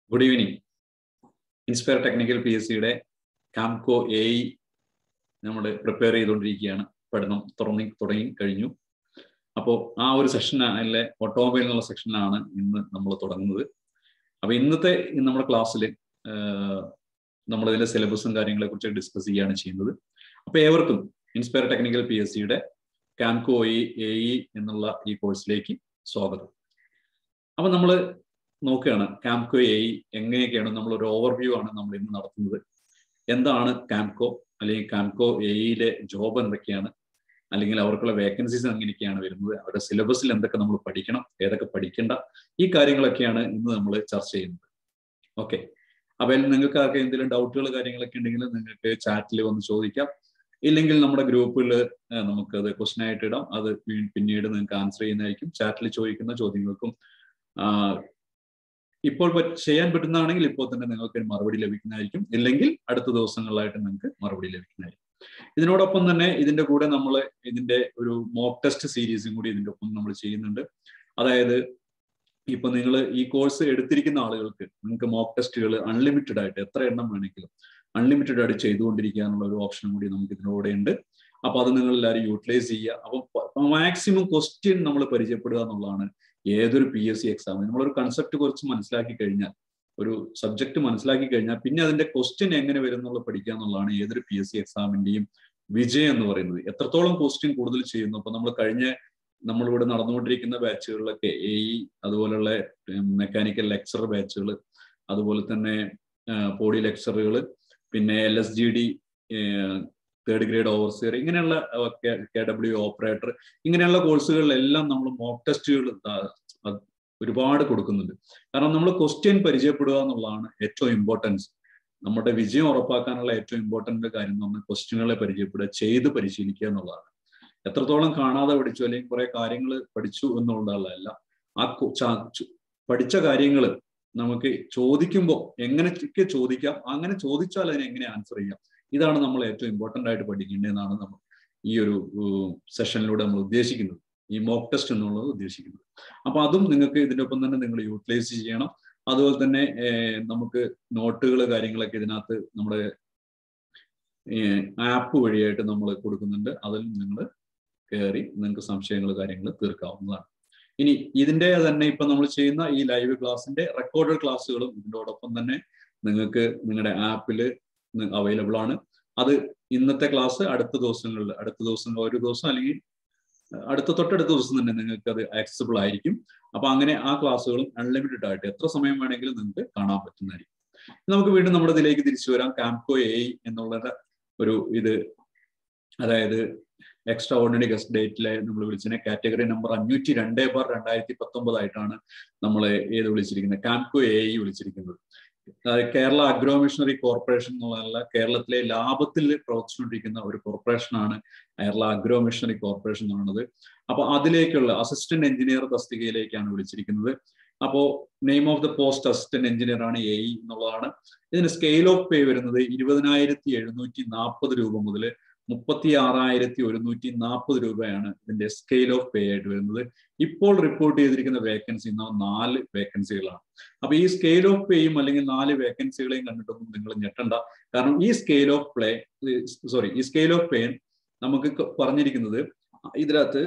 Good evening inspire technical P S സിയുടെ KAMCO A E നമ്മൾ prepare ചെയ്തുകൊണ്ടിരിക്കുകയാണ് പഠനം തുടങ്ങി തുടങ്ങി കഴിഞ്ഞു അപ്പോൾ ആ ഒരു സെഷനിലെ ഓട്ടോമൊബൈൽ എന്നുള്ള സെക്ഷനിലാണ് ഇന്ന് നമ്മൾ തുടങ്ങുന്നത് അപ്പൊ ഇന്നത്തെ നമ്മുടെ ക്ലാസ്സിൽ നമ്മൾ ഇതിന്റെ സിലബസും കാര്യങ്ങളെ കുറിച്ച് ഡിസ്കസ് ചെയ്യുകയാണ് ചെയ്യുന്നത് അപ്പൊ ഏവർക്കും ഇൻസ്പയർ ടെക്നിക്കൽ പി എസ് സിയുടെ കാംകോ ഇ എ ഇ എന്നുള്ള ഈ കോഴ്സിലേക്ക് സ്വാഗതം അപ്പൊ നമ്മൾ നോക്കുകയാണ് കാംകോ എ ഇ എങ്ങനെയൊക്കെയാണ് നമ്മൾ ഒരു ഓവർവ്യൂ ആണ് നമ്മൾ ഇന്ന് നടത്തുന്നത് എന്താണ് കാംകോ അല്ലെങ്കിൽ കാംകോ എ ഇയിലെ ജോബ് എന്തൊക്കെയാണ് അല്ലെങ്കിൽ അവർക്കുള്ള വേക്കൻസീസ് എങ്ങനെയൊക്കെയാണ് വരുന്നത് അവരുടെ സിലബസിൽ എന്തൊക്കെ നമ്മൾ പഠിക്കണം ഏതൊക്കെ പഠിക്കേണ്ട ഈ കാര്യങ്ങളൊക്കെയാണ് ഇന്ന് നമ്മൾ ചർച്ച ചെയ്യുന്നത് ഓക്കെ അപ്പൊ നിങ്ങൾക്ക് ആർക്കെ എന്തെങ്കിലും ഡൗട്ടുകൾ കാര്യങ്ങളൊക്കെ ഉണ്ടെങ്കിൽ നിങ്ങൾക്ക് ചാറ്റിൽ വന്ന് ചോദിക്കാം ഇല്ലെങ്കിൽ നമ്മുടെ ഗ്രൂപ്പിൽ നമുക്കത് ക്വസ്റ്റൻ ആയിട്ട് ഇടാം അത് പിന്നീട് നിങ്ങൾക്ക് ആൻസർ ചെയ്യുന്നതായിരിക്കും ചാറ്റിൽ ചോദിക്കുന്ന ചോദ്യങ്ങൾക്കും ഇപ്പോൾ ചെയ്യാൻ പറ്റുന്നതാണെങ്കിൽ ഇപ്പോൾ തന്നെ നിങ്ങൾക്ക് മറുപടി ലഭിക്കുന്നതായിരിക്കും ഇല്ലെങ്കിൽ അടുത്ത ദിവസങ്ങളിലായിട്ട് നിങ്ങൾക്ക് മറുപടി ലഭിക്കുന്നതായിരിക്കും ഇതിനോടൊപ്പം തന്നെ ഇതിന്റെ കൂടെ നമ്മൾ ഇതിന്റെ ഒരു മോക്ക് ടെസ്റ്റ് സീരീസും കൂടി ഇതിന്റെ ഒപ്പം നമ്മൾ ചെയ്യുന്നുണ്ട് അതായത് ഇപ്പൊ നിങ്ങൾ ഈ കോഴ്സ് എടുത്തിരിക്കുന്ന ആളുകൾക്ക് നിങ്ങൾക്ക് മോക്ക് ടെസ്റ്റുകൾ അൺലിമിറ്റഡ് ആയിട്ട് എത്ര എണ്ണം വേണമെങ്കിലും അൺലിമിറ്റഡ് ആയിട്ട് ചെയ്തുകൊണ്ടിരിക്കാനുള്ള ഒരു ഓപ്ഷൻ കൂടി നമുക്ക് ഇതിലൂടെ ഉണ്ട് അപ്പൊ അത് നിങ്ങൾ എല്ലാവരും യൂട്ടിലൈസ് ചെയ്യുക അപ്പൊ മാക്സിമം ക്വസ്റ്റ്യൻ നമ്മൾ പരിചയപ്പെടുക എന്നുള്ളതാണ് ഏതൊരു പി എസ് സി എക്സാം നമ്മളൊരു കൺസെപ്റ്റ് കുറച്ച് മനസ്സിലാക്കി കഴിഞ്ഞാൽ ഒരു സബ്ജക്ട് മനസ്സിലാക്കി കഴിഞ്ഞാൽ പിന്നെ അതിന്റെ ക്വസ്റ്റ്യൻ എങ്ങനെ വരും എന്നുള്ള പഠിക്കുക എന്നുള്ളതാണ് ഏതൊരു പി എസ് സി എക്സാമിന്റെയും വിജയം എന്ന് പറയുന്നത് എത്രത്തോളം ക്വസ്റ്റ്യൻ കൂടുതൽ ചെയ്യുന്നു അപ്പൊ നമ്മൾ കഴിഞ്ഞ നമ്മളിവിടെ നടന്നുകൊണ്ടിരിക്കുന്ന ബാച്ചുകളിലൊക്കെ എ ഇ അതുപോലുള്ള മെക്കാനിക്കൽ ലെക്ചർ ബാച്ചുകൾ അതുപോലെ തന്നെ പോഡി ലെക്ചറുകൾ പിന്നെ L S G D third grade overseer ഇങ്ങനെയുള്ള കെ ഡബ്ല്യു ഓപ്പറേറ്റർ ഇങ്ങനെയുള്ള കോഴ്സുകളിലെല്ലാം നമ്മൾ മോക്ക് ടെസ്റ്റുകൾ ഒരുപാട് കൊടുക്കുന്നുണ്ട് കാരണം നമ്മൾ ക്വസ്റ്റ്യൻ പരിചയപ്പെടുക എന്നുള്ളതാണ് ഏറ്റവും ഇമ്പോർട്ടൻസ് നമ്മുടെ വിജയം ഉറപ്പാക്കാനുള്ള ഏറ്റവും ഇമ്പോർട്ടന്റ് കാര്യം എന്ന് പറഞ്ഞാൽ ക്വസ്റ്റ്യനുകളെ പരിചയപ്പെടുക ചെയ്ത് പരിശീലിക്കുക എന്നുള്ളതാണ് എത്രത്തോളം കാണാതെ പഠിച്ചു അല്ലെങ്കിൽ കുറെ കാര്യങ്ങൾ പഠിച്ചു എന്നുള്ളതല്ല ആ പഠിച്ച കാര്യങ്ങൾ നമുക്ക് ചോദിക്കുമ്പോൾ എങ്ങനെയൊക്കെ ചോദിക്കാം അങ്ങനെ ചോദിച്ചാൽ അതിനെ എങ്ങനെ ആൻസർ ചെയ്യാം ഇതാണ് നമ്മൾ ഏറ്റവും ഇമ്പോർട്ടന്റ് ആയിട്ട് പഠിക്കേണ്ടതെന്നാണ് നമ്മൾ ഈ ഒരു സെഷനിലൂടെ നമ്മൾ ഉദ്ദേശിക്കുന്നത് ഈ മോക്ക് ടെസ്റ്റ് എന്നുള്ളത് ഉദ്ദേശിക്കുന്നത് അപ്പൊ അതും നിങ്ങൾക്ക് ഇതിന്റെ ഒപ്പം തന്നെ നിങ്ങൾ യൂട്ടിലൈസ് ചെയ്യണം അതുപോലെ തന്നെ നമുക്ക് നോട്ടുകൾ കാര്യങ്ങളൊക്കെ ഇതിനകത്ത് നമ്മുടെ ആപ്പ് വഴിയായിട്ട് നമ്മൾ കൊടുക്കുന്നുണ്ട് അതിൽ നിങ്ങൾ കയറി നിങ്ങൾക്ക് സംശയങ്ങൾ കാര്യങ്ങൾ തീർക്കാവുന്നതാണ് ഇനി ഇതിന്റെ തന്നെ ഇപ്പൊ നമ്മൾ ചെയ്യുന്ന ഈ ലൈവ് ക്ലാസ്സിന്റെ റെക്കോർഡഡ് ക്ലാസ്സുകളും ഇതിനോടൊപ്പം തന്നെ നിങ്ങൾക്ക് നിങ്ങളുടെ ആപ്പിൽ അവൈലബിൾ ആണ് അത് ഇന്നത്തെ ക്ലാസ് അടുത്ത ദിവസങ്ങളിൽ അടുത്ത ദിവസം ഒരു ദിവസം അല്ലെങ്കിൽ അടുത്ത തൊട്ടടുത്ത ദിവസം തന്നെ നിങ്ങൾക്ക് അത് ആക്സസിബിൾ ആയിരിക്കും അപ്പൊ അങ്ങനെ ആ ക്ലാസ്സുകളും അൺലിമിറ്റഡ് ആയിട്ട് എത്ര സമയം വേണമെങ്കിലും നിങ്ങൾക്ക് കാണാൻ പറ്റുന്നതായിരിക്കും നമുക്ക് വീണ്ടും നമ്മുടെ ഇതിലേക്ക് തിരിച്ചു വരാം കാംകോ എ എന്നുള്ള ഒരു ഇത് അതായത് എക്സ്ട്രാ ഓർഡിനറി ഗസ്റ്റ് ഡേറ്റിലെ നമ്മൾ വിളിച്ചതിനെ കാറ്റഗറി നമ്പർ അഞ്ഞൂറ്റി രണ്ട് ബാർ രണ്ടായിരത്തി പത്തൊമ്പതായിട്ടാണ് നമ്മൾ ഏത് വിളിച്ചിരിക്കുന്നത് കാംകോ എ വിളിച്ചിരിക്കുന്നത് കേരള അഗ്രോ മിഷണറി കോർപ്പറേഷൻ എന്നുള്ള കേരളത്തിലെ ലാഭത്തിൽ പ്രവർത്തിച്ചുകൊണ്ടിരിക്കുന്ന ഒരു കോർപ്പറേഷനാണ് കേരള അഗ്രോ മിഷണറി കോർപ്പറേഷൻ എന്ന് പറയുന്നത് അപ്പൊ അതിലേക്കുള്ള അസിസ്റ്റന്റ് എഞ്ചിനീയർ തസ്തികയിലേക്കാണ് വിളിച്ചിരിക്കുന്നത് അപ്പോ name of the post assistant engineer ആണ് എ ഇ എന്നുള്ളതാണ് ഇതിന് സ്കെയിൽ ഓഫ് പേ വരുന്നത് ഇരുപതിനായിരത്തി എഴുന്നൂറ്റി നാൽപ്പത് രൂപ മുതൽ മുപ്പത്തി ആറായിരത്തി ഒരുന്നൂറ്റി നാൽപ്പത് രൂപയാണ് ഇതിന്റെ സ്കെയിൽ ഓഫ് പേ ആയിട്ട് വരുന്നത് ഇപ്പോൾ റിപ്പോർട്ട് ചെയ്തിരിക്കുന്ന വേക്കൻസി നാല് വേക്കൻസികളാണ് അപ്പൊ ഈ സ്കെയിൽ ഓഫ് പേയും അല്ലെങ്കിൽ നാല് വേക്കൻസികളെയും കണ്ടിട്ടൊന്നും നിങ്ങൾ ഞെട്ടണ്ട കാരണം ഈ സ്കെയിൽ ഓഫ് പ്ലേ സോറി ഈ സ്കെയിൽ ഓഫ് പേ നമുക്ക് പറഞ്ഞിരിക്കുന്നത് ഇതിനകത്ത്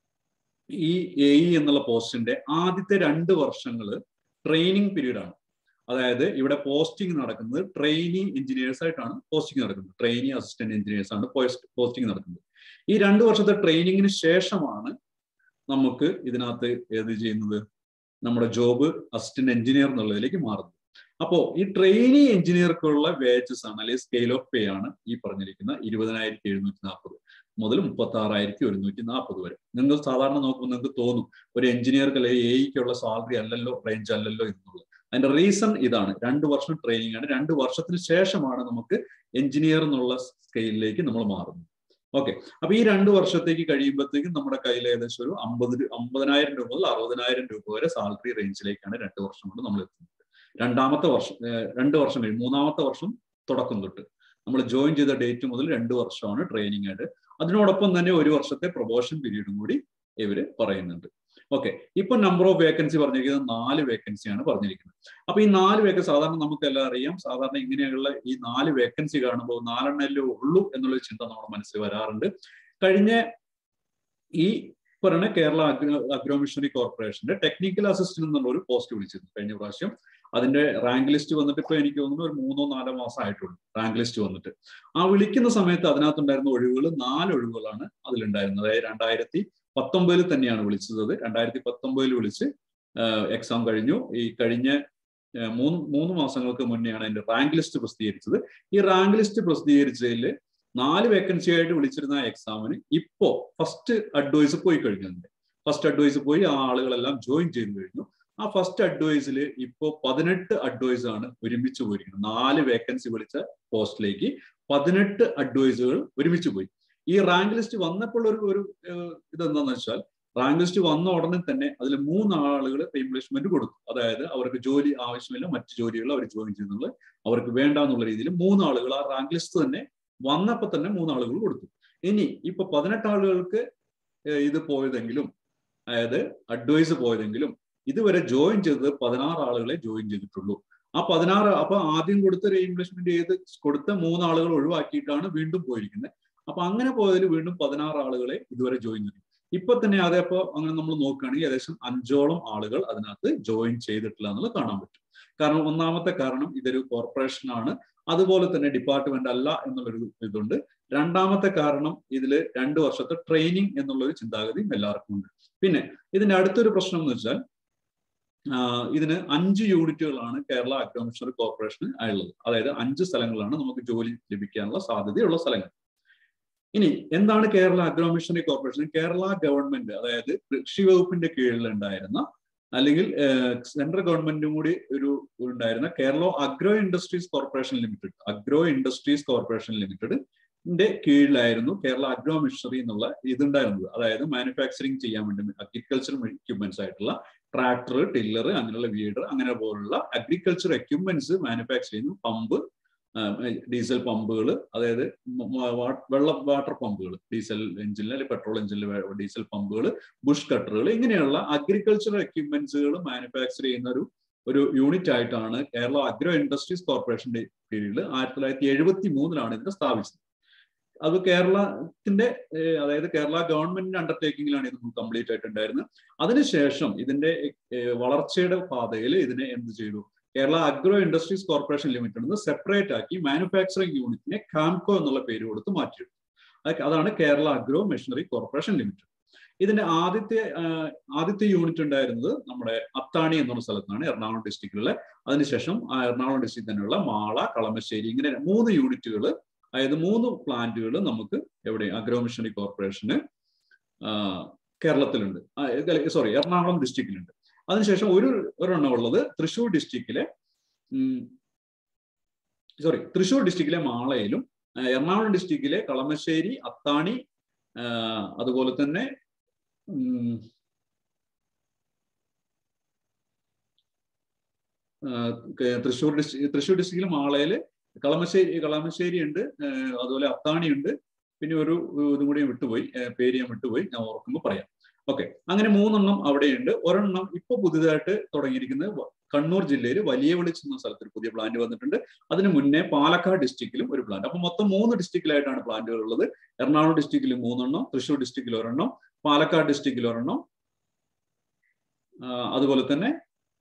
ഈ എ ഇ എന്നുള്ള പോസ്റ്റിന്റെ ആദ്യത്തെ രണ്ട് വർഷങ്ങൾ ട്രെയിനിങ് പീരീഡ് ആണ് അതായത് ഇവിടെ പോസ്റ്റിംഗ് നടക്കുന്നത് ട്രെയിനി എഞ്ചിനീയേഴ്സ് ആയിട്ടാണ് പോസ്റ്റിംഗ് നടക്കുന്നത് ട്രെയിനി അസിസ്റ്റന്റ് എഞ്ചിനീയേഴ്സ് ആണ് പോസ്റ്റിംഗ് നടക്കുന്നത് ഈ രണ്ട് വർഷത്തെ ട്രെയിനിങ്ങിന് ശേഷമാണ് നമുക്ക് ഇതിനകത്ത് ഏത് ചെയ്യുന്നത് നമ്മുടെ ജോബ് അസിസ്റ്റന്റ് എഞ്ചിനീയർ എന്നുള്ളതിലേക്ക് മാറുന്നത് അപ്പോ ഈ ട്രെയിനി എഞ്ചിനീയർക്കുള്ള വേജസ് ആണ് അല്ലെങ്കിൽ സ്കെയിൽ ഓഫ് പേ ആണ് ഈ പറഞ്ഞിരിക്കുന്ന ഇരുപതിനായിരത്തി എഴുന്നൂറ്റി നാൽപ്പത് മുതൽ മുപ്പത്തി ആറായിരത്തി ഒരുന്നൂറ്റി നാൽപ്പത് വരെ നിങ്ങൾ സാധാരണ നോക്കുമ്പോൾ നിങ്ങൾക്ക് തോന്നും ഒരു എഞ്ചിനീയർക്ക് അല്ലെങ്കിൽ എയ്ക്കുള്ള സാലറി അല്ലല്ലോ റേഞ്ച് അല്ലല്ലോ എന്നുള്ളത് അതിന്റെ റീസൺ ഇതാണ് രണ്ട് വർഷം ട്രെയിനിങ് ആണ് രണ്ട് വർഷത്തിന് ശേഷമാണ് നമുക്ക് എഞ്ചിനീയർ എന്നുള്ള സ്കെയിലിലേക്ക് നമ്മൾ മാറുന്നത് ഓക്കെ അപ്പൊ ഈ രണ്ട് വർഷത്തേക്ക് കഴിയുമ്പോഴത്തേക്കും നമ്മുടെ കയ്യിൽ ഏകദേശം ഒരു അമ്പത് അമ്പതിനായിരം രൂപ മുതൽ അറുപതിനായിരം രൂപ വരെ സാലറി റേഞ്ചിലേക്കാണ് രണ്ട് വർഷം കൊണ്ട് നമ്മൾ എത്തുന്നത് രണ്ടാമത്തെ വർഷം രണ്ട് വർഷം കഴിയും മൂന്നാമത്തെ വർഷം തുടക്കം തൊട്ട് നമ്മൾ ജോയിൻ ചെയ്ത ഡേറ്റ് മുതൽ രണ്ട് വർഷമാണ് ട്രെയിനിങ് ആയിട്ട് അതിനോടൊപ്പം തന്നെ ഒരു വർഷത്തെ പ്രൊമോഷൻ പീരീഡും കൂടി ഇവര് പറയുന്നുണ്ട് ഓക്കെ ഇപ്പൊ നമ്പർ ഓഫ് വേക്കൻസി പറഞ്ഞിരിക്കുന്നത് നാല് വേക്കൻസിയാണ് പറഞ്ഞിരിക്കുന്നത് അപ്പൊ ഈ നാല് വേക്കൻസി സാധാരണ നമുക്ക് എല്ലാം അറിയാം സാധാരണ ഇങ്ങനെയുള്ള ഈ നാല് വേക്കൻസി കാണുമ്പോൾ നാലെണ്ണല്ലേ ഉള്ളൂ എന്നുള്ള ചിന്ത നമ്മുടെ മനസ്സിൽ വരാറുണ്ട് കഴിഞ്ഞ ഈ പറയുന്ന കേരള അഗ്രോ അഗ്രോ മിഷണറി കോർപ്പറേഷന്റെ ടെക്നിക്കൽ അസിസ്റ്റന്റ് എന്നുള്ള ഒരു പോസ്റ്റ് വിളിച്ചിരുന്നു കഴിഞ്ഞ പ്രാവശ്യം അതിന്റെ റാങ്ക് ലിസ്റ്റ് വന്നിട്ട് ഇപ്പൊ എനിക്ക് തോന്നുന്നു ഒരു മൂന്നോ നാലോ മാസം ആയിട്ടുള്ളൂ റാങ്ക് ലിസ്റ്റ് വന്നിട്ട് ആ വിളിക്കുന്ന സമയത്ത് അതിനകത്തുണ്ടായിരുന്ന ഒഴിവുകൾ നാല് ഒഴിവുകളാണ് അതിലുണ്ടായിരുന്നത് അതായത് രണ്ടായിരത്തി പത്തൊമ്പതിൽ തന്നെയാണ് വിളിച്ചത് രണ്ടായിരത്തി പത്തൊമ്പതിൽ വിളിച്ച് എക്സാം കഴിഞ്ഞു ഈ കഴിഞ്ഞ മൂന്ന് മൂന്ന് മാസങ്ങൾക്ക് മുന്നെയാണ് അതിന്റെ റാങ്ക് ലിസ്റ്റ് പ്രസിദ്ധീകരിച്ചത് ഈ റാങ്ക് ലിസ്റ്റ് പ്രസിദ്ധീകരിച്ചതിൽ നാല് വേക്കൻസി ആയിട്ട് വിളിച്ചിരുന്ന എക്സാമിന് ഇപ്പോ ഫസ്റ്റ് അഡ്വൈസ് പോയി കഴിഞ്ഞിട്ടുണ്ട് ഫസ്റ്റ് അഡ്വൈസ് പോയി ആ ആളുകളെല്ലാം ജോയിൻ ചെയ്തു കഴിഞ്ഞു ആ ഫസ്റ്റ് അഡ്വൈസിൽ ഇപ്പോ പതിനെട്ട് അഡ്വൈസ് ആണ് ഒരുമിച്ച് പോയിരിക്കുന്നത് നാല് വേക്കൻസി വിളിച്ച പോസ്റ്റിലേക്ക് പതിനെട്ട് അഡ്വൈസുകൾ ഒരുമിച്ച് പോയി ഈ റാങ്ക് ലിസ്റ്റ് വന്നപ്പോൾ ഒരു ഒരു ഇതെന്താന്ന് വെച്ചാൽ റാങ്ക് ലിസ്റ്റ് വന്ന ഉടനെ തന്നെ അതിൽ മൂന്ന് ആളുകൾ റീപ്ലേസ്മെന്റ് കൊടുത്തു അതായത് അവർക്ക് ജോലി ആവശ്യമില്ല മറ്റു ജോലികൾ അവർ ജോയിൻ ചെയ്യുന്നുള്ളത് അവർക്ക് വേണ്ട എന്നുള്ള രീതിയിൽ മൂന്ന് ആളുകൾ ആ റാങ്ക് ലിസ്റ്റ് തന്നെ വന്നപ്പോ തന്നെ മൂന്ന് ആളുകൾ കൊടുത്തു ഇനി ഇപ്പൊ പതിനെട്ട് ആളുകൾക്ക് ഇത് പോയതെങ്കിലും അതായത് അഡ്വൈസ് പോയതെങ്കിലും ഇതുവരെ ജോയിൻ ചെയ്തത് പതിനാറ് ആളുകളെ ജോയിൻ ചെയ്തിട്ടുള്ളൂ ആ പതിനാറ് അപ്പൊ ആദ്യം കൊടുത്ത റീഇംപ്ലേസ്മെന്റ് ചെയ്ത് കൊടുത്ത മൂന്ന് ആളുകൾ ഒഴിവാക്കിയിട്ടാണ് വീണ്ടും പോയിരിക്കുന്നത് അപ്പൊ അങ്ങനെ പോയതിൽ വീണ്ടും പതിനാറ് ആളുകളെ ഇതുവരെ ജോയിൻ ചെയ്തു ഇപ്പൊ തന്നെ അതേ അപ്പൊ അങ്ങനെ നമ്മൾ നോക്കുകയാണെങ്കിൽ ഏകദേശം അഞ്ചോളം ആളുകൾ അതിനകത്ത് ജോയിൻ ചെയ്തിട്ടില്ല എന്നുള്ളത് കാണാൻ പറ്റും കാരണം ഒന്നാമത്തെ കാരണം ഇതൊരു കോർപ്പറേഷനാണ് അതുപോലെ തന്നെ ഡിപ്പാർട്ട്മെന്റ് അല്ല എന്നുള്ളൊരു ഇതുണ്ട് രണ്ടാമത്തെ കാരണം ഇതിൽ രണ്ടു വർഷത്തെ ട്രെയിനിങ് എന്നുള്ളൊരു ചിന്താഗതിയും എല്ലാവർക്കും ഉണ്ട് പിന്നെ ഇതിന്റെ അടുത്തൊരു പ്രശ്നം എന്ന് വെച്ചാൽ ഇതിന് അഞ്ച് യൂണിറ്റുകളാണ് കേരള അഗ്രോ മിഷണറി കോർപ്പറേഷന് ഉള്ളത് അതായത് അഞ്ച് സ്ഥലങ്ങളാണ് നമുക്ക് ജോലി ലഭിക്കാനുള്ള സാധ്യതയുള്ള സ്ഥലങ്ങൾ ഇനി എന്താണ് Kerala agro machinery corporation Kerala government അതായത് കൃഷി വകുപ്പിന്റെ കീഴിൽ ഉണ്ടായിരുന്ന അല്ലെങ്കിൽ സെൻട്രൽ ഗവൺമെന്റും കൂടി ഒരു ഉണ്ടായിരുന്ന Kerala agro industries corporation limited agro industries corporation limited ന്റെ കീഴിലായിരുന്നു കേരള അഗ്രോ മിഷണറി എന്നുള്ള ഇതുണ്ടായിരുന്നത് അതായത് മാനുഫാക്ചറിങ് ചെയ്യാൻ വേണ്ടി അഗ്രികൾച്ചർ എക്യുപ്മെന്റ്സ് ആയിട്ടുള്ള ട്രാക്ടർ ടില്ലർ അങ്ങനെയുള്ള വീഡർ അങ്ങനെ പോലുള്ള അഗ്രികൾച്ചർ എക്യുപ്മെന്റ്സ് മാനുഫാക്ചർ ചെയ്യുന്നു പമ്പ് ഡീസൽ പമ്പുകൾ അതായത് വെള്ള വാട്ടർ പമ്പുകൾ ഡീസൽ എഞ്ചിനിൽ അല്ലെങ്കിൽ പെട്രോൾ എഞ്ചിനിൽ ഡീസൽ പമ്പുകൾ ബുഷ് കട്ടറുകൾ ഇങ്ങനെയുള്ള അഗ്രികൾച്ചറൽ എക്യുപ്മെന്റ്സികൾ മാനുഫാക്ചർ ചെയ്യുന്ന ഒരു ഒരു യൂണിറ്റ് ആയിട്ടാണ് കേരള അഗ്രോ ഇൻഡസ്ട്രീസ് കോർപ്പറേഷന്റെ കീഴിൽ ആയിരത്തി തൊള്ളായിരത്തി എഴുപത്തി മൂന്നിലാണ് ഇതിനെ സ്ഥാപിച്ചത് അത് കേരളത്തിന്റെ അതായത് കേരള ഗവൺമെന്റിന്റെ അണ്ടർടേക്കിങ്ങിലാണ് ഇത് കംപ്ലീറ്റ് ആയിട്ടുണ്ടായിരുന്നത് അതിനുശേഷം ഇതിന്റെ വളർച്ചയുടെ പാതയിൽ ഇതിനെ എന്ത് ചെയ്തു Kerala agro industries corporation limited നിന്ന് സെപ്പറേറ്റ് ആക്കി മാനുഫാക്ചറിംഗ് യൂണിറ്റിനെ കാംകോ എന്നുള്ള പേര് കൊടുത്ത് മാറ്റിയെടുത്തു അതാണ് Kerala agro machinery corporation limited ഇതിന്റെ ആദ്യത്തെ ആദ്യത്തെ യൂണിറ്റ് ഉണ്ടായിരുന്നത് നമ്മുടെ അത്താണി എന്നുള്ള സ്ഥലത്താണ് എറണാകുളം ഡിസ്ട്രിക്റ്റിലെ അതിനുശേഷം ആ എറണാകുളം ഡിസ്ട്രിക്ട് തന്നെയുള്ള മാള കളമശ്ശേരി ഇങ്ങനെ മൂന്ന് യൂണിറ്റുകൾ അതായത് മൂന്ന് പ്ലാന്റുകൾ നമുക്ക് എവിടെ അഗ്രോ മിഷണറി കോർപ്പറേഷന് കേരളത്തിലുണ്ട് സോറി എറണാകുളം ഡിസ്ട്രിക്റ്റിലുണ്ട് അതിനുശേഷം ഒരു ഒരെണ്ണം ഉള്ളത് തൃശ്ശൂർ ഡിസ്ട്രിക്റ്റിലെ സോറി തൃശ്ശൂർ ഡിസ്ട്രിക്റ്റിലെ മാളയിലും എറണാകുളം ഡിസ്ട്രിക്റ്റിലെ കളമശ്ശേരി അത്താണി അതുപോലെ തന്നെ തൃശ്ശൂർ ഡിസ്ട്രിക്ട് തൃശ്ശൂർ ഡിസ്ട്രിക്റ്റിലെ മാളയില് കളമശ്ശേരി കളമശ്ശേരി ഉണ്ട് അതുപോലെ അത്താണി ഉണ്ട് പിന്നെ ഒരു ഇതും കൂടി വിട്ടുപോയി പേര് ഞാൻ വിട്ടുപോയി ഞാൻ ഓർക്കുമ്പോൾ പറയാം ഓക്കെ അങ്ങനെ മൂന്നെണ്ണം അവിടെയുണ്ട് ഒരെണ്ണം ഇപ്പൊ പുതിയതായിട്ട് തുടങ്ങിയിരിക്കുന്നത് കണ്ണൂർ ജില്ലയിൽ വലിയ വെളിച്ചം എന്ന സ്ഥലത്ത് ഒരു പുതിയ പ്ലാന്റ് വന്നിട്ടുണ്ട് അതിന് മുന്നേ പാലക്കാട് ഡിസ്ട്രിക്റ്റിലും ഒരു പ്ലാന്റ് അപ്പൊ മൊത്തം മൂന്ന് ഡിസ്ട്രിക്റ്റിലായിട്ടാണ് പ്ലാന്റുകൾ ഉള്ളത് എറണാകുളം ഡിസ്ട്രിക്റ്റിൽ മൂന്നെണ്ണം തൃശ്ശൂർ ഡിസ്ട്രിക്റ്റിൽ ഒരെണ്ണം പാലക്കാട് ഡിസ്ട്രിക്റ്റിൽ ഒരെണ്ണം അതുപോലെ തന്നെ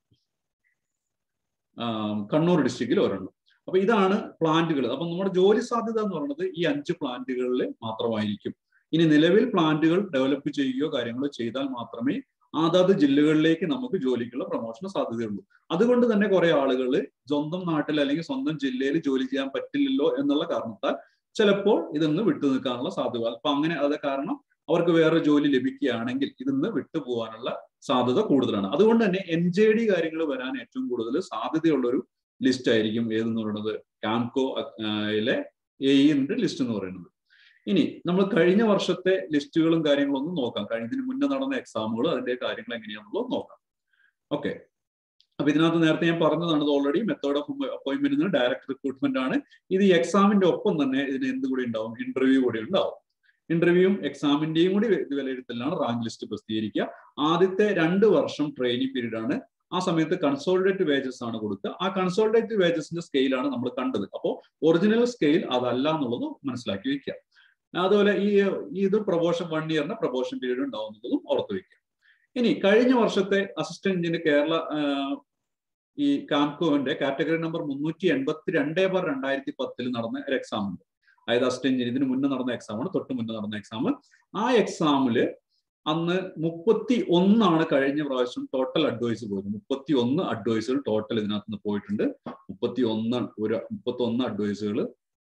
കണ്ണൂർ ഡിസ്ട്രിക്റ്റിൽ ഒരെണ്ണം അപ്പൊ ഇതാണ് പ്ലാന്റുകൾ അപ്പൊ നമ്മുടെ ജോലി സാധ്യത എന്ന് പറയുന്നത് ഈ അഞ്ച് പ്ലാന്റുകളിൽ മാത്രമായിരിക്കും ഇനി നിലവിൽ പ്ലാന്റുകൾ ഡെവലപ്പ് ചെയ്യുകയോ കാര്യങ്ങളോ ചെയ്താൽ മാത്രമേ അതത് ജില്ലകളിലേക്ക് നമുക്ക് ജോലിക്കുള്ള പ്രൊമോഷന് സാധ്യതയുള്ളൂ അതുകൊണ്ട് തന്നെ കുറെ ആളുകൾ സ്വന്തം നാട്ടിൽ അല്ലെങ്കിൽ സ്വന്തം ജില്ലയിൽ ജോലി ചെയ്യാൻ പറ്റില്ലല്ലോ എന്നുള്ള കാരണത്താൽ ചിലപ്പോൾ ഇതിന്ന് വിട്ടു നിൽക്കാനുള്ള സാധ്യത അപ്പൊ അങ്ങനെ അത് കാരണം അവർക്ക് വേറെ ജോലി ലഭിക്കുകയാണെങ്കിൽ ഇതിന്ന് വിട്ടുപോകാനുള്ള സാധ്യത കൂടുതലാണ് അതുകൊണ്ട് തന്നെ എൻ ജെ ഡി കാര്യങ്ങൾ വരാൻ ഏറ്റവും കൂടുതൽ സാധ്യതയുള്ള ഒരു ലിസ്റ്റ് ആയിരിക്കും ഏതെന്ന് പറയുന്നത് കാംകോ യിലെ എയിന്റെ ലിസ്റ്റ് എന്ന് പറയുന്നത് ഇനി നമ്മൾ കഴിഞ്ഞ വർഷത്തെ ലിസ്റ്റുകളും കാര്യങ്ങളും ഒന്ന് നോക്കാം കഴിഞ്ഞതിന് മുന്നേ നടന്ന എക്സാമുകൾ അതിന്റെ കാര്യങ്ങൾ എങ്ങനെയാണെന്നുള്ളത് നോക്കാം ഓക്കെ അപ്പൊ ഇതിനകത്ത് നേരത്തെ ഞാൻ പറഞ്ഞതാണ് ഇത് already method of appointment direct recruitment ആണ് ഇത് ഈ എക്സാമിന്റെ ഒപ്പം തന്നെ ഇതിന് എന്ത് കൂടി ഉണ്ടാവും ഇന്റർവ്യൂ കൂടി ഉണ്ടാവും ഇന്റർവ്യൂവും എക്സാമിന്റെയും കൂടി വിലയിരുത്തലാണ് റാങ്ക് ലിസ്റ്റ് പ്രസിദ്ധീകരിക്കുക ആദ്യത്തെ രണ്ട് വർഷം ട്രെയിനിങ് പീരീഡ് ആണ് ആ സമയത്ത് കൺസോൾഡേറ്റ് വേജസ് ആണ് കൊടുക്കുക ആ കൺസോൾഡേറ്റ് വേജസിന്റെ സ്കെയിലാണ് നമ്മൾ കണ്ടത് അപ്പോൾ ഒറിജിനൽ സ്കെയിൽ അതല്ല എന്നുള്ളത് മനസ്സിലാക്കി വെക്കുക അതുപോലെ ഈ ഇത് പ്രൊമോഷൻ വൺ ഇയറിന് പ്രൊമോഷൻ പീരീഡ് ഉണ്ടാവുന്നതും ഓർത്ത് വെക്കുക ഇനി കഴിഞ്ഞ വർഷത്തെ അസിസ്റ്റന്റ് എഞ്ചിന് കേരള ഈ കാംകോവിന്റെ കാറ്റഗറി നമ്പർ മുന്നൂറ്റി എൺപത്തി രണ്ടേ ബാർ രണ്ടായിരത്തി പത്തിൽ നടന്ന ഒരു എക്സാം ഉണ്ട് അതായത് അസിസ്റ്റന്റ് എഞ്ചിന് ഇതിന് മുന്നേ നടന്ന എക്സാമാണ് തൊട്ട് മുന്നേ നടന്ന എക്സാം ആ എക്സാമില് അന്ന് മുപ്പത്തി ഒന്നാണ് കഴിഞ്ഞ പ്രാവശ്യം ടോട്ടൽ അഡ്വൈസ് പോയത് മുപ്പത്തി ഒന്ന് അഡ്വൈസുകൾ ടോട്ടൽ ഇതിനകത്ത് നിന്ന് പോയിട്ടുണ്ട് മുപ്പത്തി ഒന്ന് ഒരു മുപ്പത്തി ഒന്ന് അഡ്വൈസുകൾ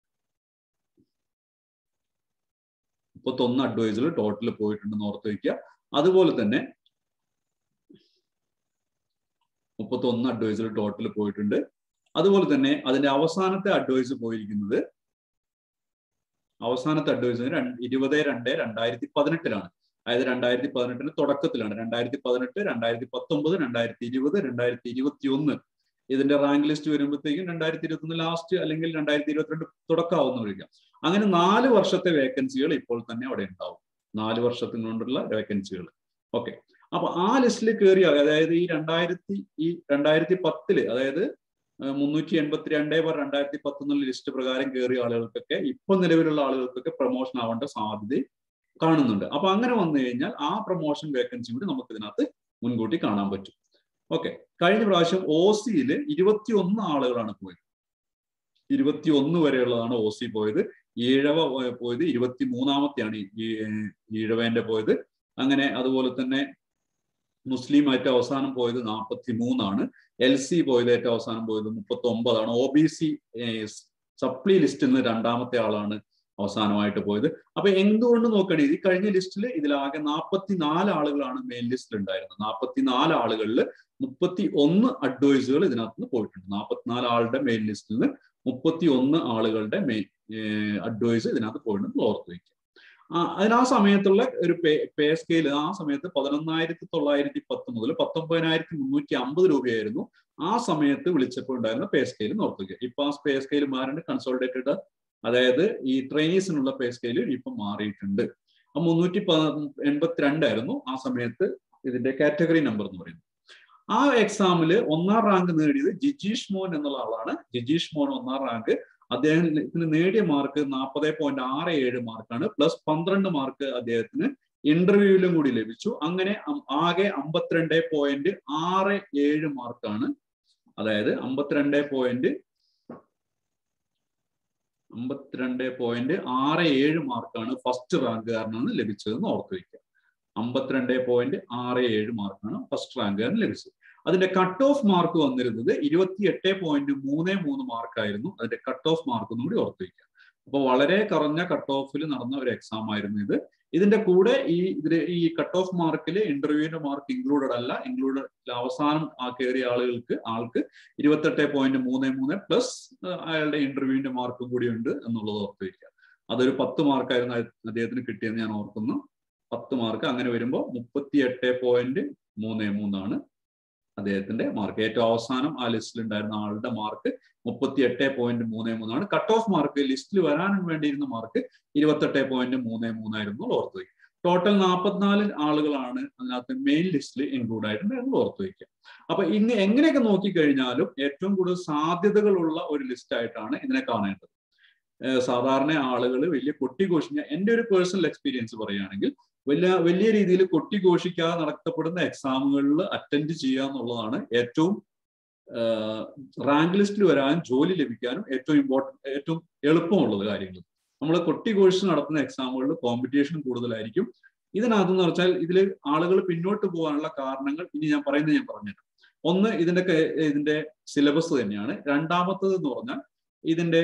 മുപ്പത്തി ഒന്ന് അഡ്വൈസുകൾ ടോട്ടൽ പോയിട്ടുണ്ടെന്ന് ഓർത്ത് വയ്ക്കുക അതുപോലെ തന്നെ മുപ്പത്തി ഒന്ന് അഡ്വൈസുകൾ ടോട്ടൽ പോയിട്ടുണ്ട് അതുപോലെ തന്നെ അതിന്റെ അവസാനത്തെ അഡ്വൈസ് പോയിരിക്കുന്നത് അവസാനത്തെ അഡ്വൈസ് ഇരുപത് രണ്ട് രണ്ടായിരത്തി പതിനെട്ടിലാണ് അതായത് രണ്ടായിരത്തി പതിനെട്ടിന് തുടക്കത്തിലാണ് രണ്ടായിരത്തി പതിനെട്ട് രണ്ടായിരത്തി പത്തൊമ്പത് രണ്ടായിരത്തി ഇരുപത് രണ്ടായിരത്തി ഇരുപത്തി ഒന്ന് ഇതിന്റെ റാങ്ക് ലിസ്റ്റ് വരുമ്പോഴത്തേക്കും രണ്ടായിരത്തി ഇരുപത്തി ഒന്ന് ലാസ്റ്റ് അല്ലെങ്കിൽ രണ്ടായിരത്തി ഇരുപത്തിരണ്ട് തുടക്കമാവുന്ന വിളിക്കാം അങ്ങനെ നാല് വർഷത്തെ വേക്കൻസികൾ ഇപ്പോൾ തന്നെ അവിടെ ഉണ്ടാവും നാല് വർഷത്തിനുകൊണ്ടുള്ള വേക്കൻസികൾ ഓക്കെ അപ്പൊ ആ ലിസ്റ്റിൽ കയറിയ അതായത് ഈ രണ്ടായിരത്തി ഈ രണ്ടായിരത്തി പത്തില് അതായത് മുന്നൂറ്റി എൺപത്തി രണ്ടേ ബാർ രണ്ടായിരത്തി പത്തൊന്നിലെ ലിസ്റ്റ് പ്രകാരം കയറിയ ആളുകൾക്കൊക്കെ ഇപ്പൊ നിലവിലുള്ള ആളുകൾക്കൊക്കെ പ്രൊമോഷൻ ആവേണ്ട സാധ്യത കാണുന്നുണ്ട് അപ്പൊ അങ്ങനെ വന്നു കഴിഞ്ഞാൽ ആ പ്രൊമോഷൻ വേക്കൻസി കൂടി നമുക്ക് ഇതിനകത്ത് മുൻകൂട്ടി കാണാൻ പറ്റും ഓക്കെ കഴിഞ്ഞ പ്രാവശ്യം ഒ സിയിൽ ഇരുപത്തി ഒന്ന് ആളുകളാണ് പോയത് ഇരുപത്തി ഒന്ന് വരെയുള്ളതാണ് ഒ സി പോയത് ഈഴവ പോയത് ഇരുപത്തി മൂന്നാമത്തെയാണ് ഈഴവേന്റെ പോയത് അങ്ങനെ അതുപോലെ തന്നെ മുസ്ലിം ഏറ്റവും അവസാനം പോയത് നാൽപ്പത്തി മൂന്നാണ് എൽ സി പോയത് ഏറ്റവും അവസാനം പോയത് മുപ്പത്തി ഒമ്പതാണ് ഒ ബി സി സപ്ലി ലിസ്റ്റിൽ നിന്ന് രണ്ടാമത്തെ ആളാണ് അവസാനമായിട്ട് പോയത് അപ്പൊ എന്തുകൊണ്ട് നോക്കണേ ഈ കഴിഞ്ഞ ലിസ്റ്റിൽ ഇതിലാകെ നാൽപ്പത്തി നാല് ആളുകളാണ് മെയിൻ ലിസ്റ്റിൽ ഉണ്ടായിരുന്നത് നാൽപ്പത്തി നാല് ആളുകളിൽ മുപ്പത്തി ഒന്ന് അഡ്വൈസുകൾ ഇതിനകത്ത് നിന്ന് പോയിട്ടുണ്ട് നാൽപ്പത്തിനാല് ആളുടെ മെയിൻ ലിസ്റ്റിൽ നിന്ന് മുപ്പത്തി ഒന്ന് ആളുകളുടെ മെയിൻ അഡ്വൈസ് ഇതിനകത്ത് പോയിട്ടുണ്ട് ഓർത്ത് വയ്ക്കുക അതിന് ആ സമയത്തുള്ള ഒരു പേ പേ സ്കെയിൽ ആ സമയത്ത് പതിനൊന്നായിരത്തി തൊള്ളായിരത്തി പത്ത് മുതൽ പത്തൊമ്പതിനായിരത്തി മുന്നൂറ്റി അമ്പത് രൂപയായിരുന്നു ആ സമയത്ത് വിളിച്ചപ്പോൾ ഉണ്ടായിരുന്ന പേ സ്കെയിൽ ഓർത്തുക ഇപ്പൊ ആ പേ സ്കെയിൽ മാറിണ്ട് കൺസോൾട്ടേറ്റഡ് അതായത് ഈ ട്രെയിനീസിനുള്ള പേ സ്കെയിൽ ഇപ്പൊ മാറിയിട്ടുണ്ട് ആ മുന്നൂറ്റി എൺപത്തിരണ്ടായിരുന്നു ആ സമയത്ത് ഇതിന്റെ കാറ്റഗറി നമ്പർ എന്ന് പറയുന്നത് ആ എക്സാമിൽ ഒന്നാം റാങ്ക് നേടിയത് ജിജീഷ് മോൻ എന്നുള്ള ആളാണ് ജിജീഷ് മോൻ ഒന്നാം റാങ്ക് അദ്ദേഹത്തിന് നേടിയ മാർക്ക് നാൽപ്പത് പോയിന്റ് ആറ് ഏഴ് മാർക്കാണ് പ്ലസ് പന്ത്രണ്ട് മാർക്ക് അദ്ദേഹത്തിന് ഇന്റർവ്യൂവിലും കൂടി ലഭിച്ചു അങ്ങനെ ആകെ അമ്പത്തിരണ്ട് പോയിന്റ് ആറ് ഏഴ് മാർക്കാണ് അതായത് അമ്പത്തിരണ്ട് പോയിന്റ് അമ്പത്തിരണ്ട് പോയിന്റ് ആറ് ഏഴ് മാർക്കാണ് ഫസ്റ്റ് റാങ്കുകാരനാണ് ലഭിച്ചതെന്ന് ഓർത്തു വയ്ക്കുക അമ്പത്തിരണ്ട് പോയിന്റ് ആറ് ഏഴ് മാർക്കാണ് ഫസ്റ്റ് റാങ്കുകാരന് ലഭിച്ചത് അതിന്റെ കട്ട് ഓഫ് മാർക്ക് വന്നിരുന്നത് ഇരുപത്തി എട്ട് പോയിന്റ് മൂന്ന് മൂന്ന് മാർക്കായിരുന്നു അതിന്റെ കട്ട് ഓഫ് മാർക്ക് കൂടി ഓർത്തു വയ്ക്കുക അപ്പോൾ വളരെ കുറഞ്ഞ കട്ട് ഓഫിൽ നടന്ന ഒരു എക്സാം ആയിരുന്നു ഇത് ഇതിന്റെ കൂടെ ഈ ഇതിൽ ഈ കട്ട് ഓഫ് മാർക്കിൽ ഇന്റർവ്യൂവിന്റെ മാർക്ക് ഇൻക്ലൂഡഡ് അല്ല ഇൻക്ലൂഡ് അവസാനം ആ കയറിയ ആളുകൾക്ക് ആൾക്ക് ഇരുപത്തെട്ട് പോയിന്റ് മൂന്ന് മൂന്ന് പ്ലസ് അയാളുടെ ഇന്റർവ്യൂവിന്റെ മാർക്കും കൂടി ഉണ്ട് എന്നുള്ളത് ഓർത്ത് വയ്ക്കുക അതൊരു പത്ത് മാർക്കായിരുന്നു അദ്ദേഹത്തിന് കിട്ടിയെന്ന് ഞാൻ ഓർക്കുന്നു പത്ത് മാർക്ക് അങ്ങനെ വരുമ്പോൾ മുപ്പത്തി എട്ട് പോയിന്റ് മൂന്ന് മൂന്നാണ് അദ്ദേഹത്തിന്റെ മാർക്ക് ഏറ്റവും അവസാനം ആ ലിസ്റ്റിൽ ഉണ്ടായിരുന്ന ആളുടെ മാർക്ക് മുപ്പത്തി എട്ട് പോയിന്റ് മൂന്ന് മൂന്നാണ് കട്ട് ഓഫ് മാർക്ക് ലിസ്റ്റിൽ വരാൻ വേണ്ടിയിരുന്ന മാർക്ക് ഇരുപത്തെട്ട് പോയിന്റ് മൂന്ന് മൂന്നായിരുന്നു ഓർത്ത് വയ്ക്കുക ടോട്ടൽ നാൽപ്പത്തിനാല് ആളുകളാണ് അതിനകത്ത് മെയിൻ ലിസ്റ്റിൽ ഇൻക്ലൂഡ് ആയിട്ടുണ്ടായിരുന്നു ഓർത്ത് വയ്ക്കുക അപ്പൊ ഇന്ന് എങ്ങനെയൊക്കെ നോക്കിക്കഴിഞ്ഞാലും ഏറ്റവും കൂടുതൽ സാധ്യതകളുള്ള ഒരു ലിസ്റ്റ് ആയിട്ടാണ് ഇതിനെ കാണേണ്ടത് സാധാരണ ആളുകൾ വലിയ കൊട്ടിഘോഷിഞ്ഞ എൻ്റെ ഒരു പേഴ്സണൽ എക്സ്പീരിയൻസ് പറയുകയാണെങ്കിൽ വലിയ വലിയ രീതിയിൽ കൊട്ടിഘോഷിക്കാതെ നടത്തപ്പെടുന്ന എക്സാമുകളിൽ അറ്റൻഡ് ചെയ്യുക എന്നുള്ളതാണ് ഏറ്റവും റാങ്ക് ലിസ്റ്റിൽ വരാനും ജോലി ലഭിക്കാനും ഏറ്റവും ഇമ്പോർട്ടൻ്റ് ഏറ്റവും എളുപ്പമുള്ളത് കാര്യങ്ങൾ നമ്മൾ കൊട്ടിഘോഷിച്ച് നടത്തുന്ന എക്സാമുകളിൽ കോമ്പറ്റീഷൻ കൂടുതലായിരിക്കും ഇതിനകത്തെന്ന് വെച്ചാൽ ഇതിൽ ആളുകൾ പിന്നോട്ട് പോകാനുള്ള കാരണങ്ങൾ ഇനി ഞാൻ പറയുന്നത് ഞാൻ പറഞ്ഞുതരാം ഒന്ന് ഇതിന്റെ ഇതിന്റെ സിലബസ് തന്നെയാണ് രണ്ടാമത്തത് എന്ന് പറഞ്ഞാൽ ഇതിന്റെ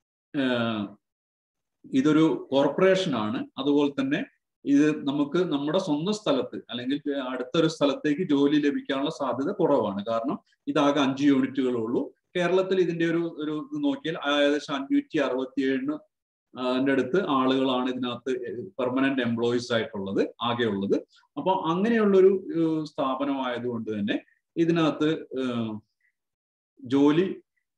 ഇതൊരു കോർപ്പറേഷൻ ആണ് അതുപോലെ തന്നെ ഇത് നമുക്ക് നമ്മുടെ സ്വന്തം സ്ഥലത്ത് അല്ലെങ്കിൽ അടുത്തൊരു സ്ഥലത്തേക്ക് ജോലി ലഭിക്കാനുള്ള സാധ്യത കുറവാണ് കാരണം ഇതാകെ അഞ്ച് യൂണിറ്റുകളേ ഉള്ളൂ കേരളത്തിൽ ഇതിന്റെ ഒരു ഒരു ഇത് നോക്കിയാൽ ഏകദേശം അഞ്ഞൂറ്റി അറുപത്തി ഏഴിന് അതിൻ്റെ അടുത്ത് ആളുകളാണ് ഇതിനകത്ത് പെർമനന്റ് എംപ്ലോയീസ് ആയിട്ടുള്ളത് ആകെ ഉള്ളത് അപ്പൊ അങ്ങനെയുള്ളൊരു സ്ഥാപനമായതുകൊണ്ട് തന്നെ ഇതിനകത്ത് ജോലി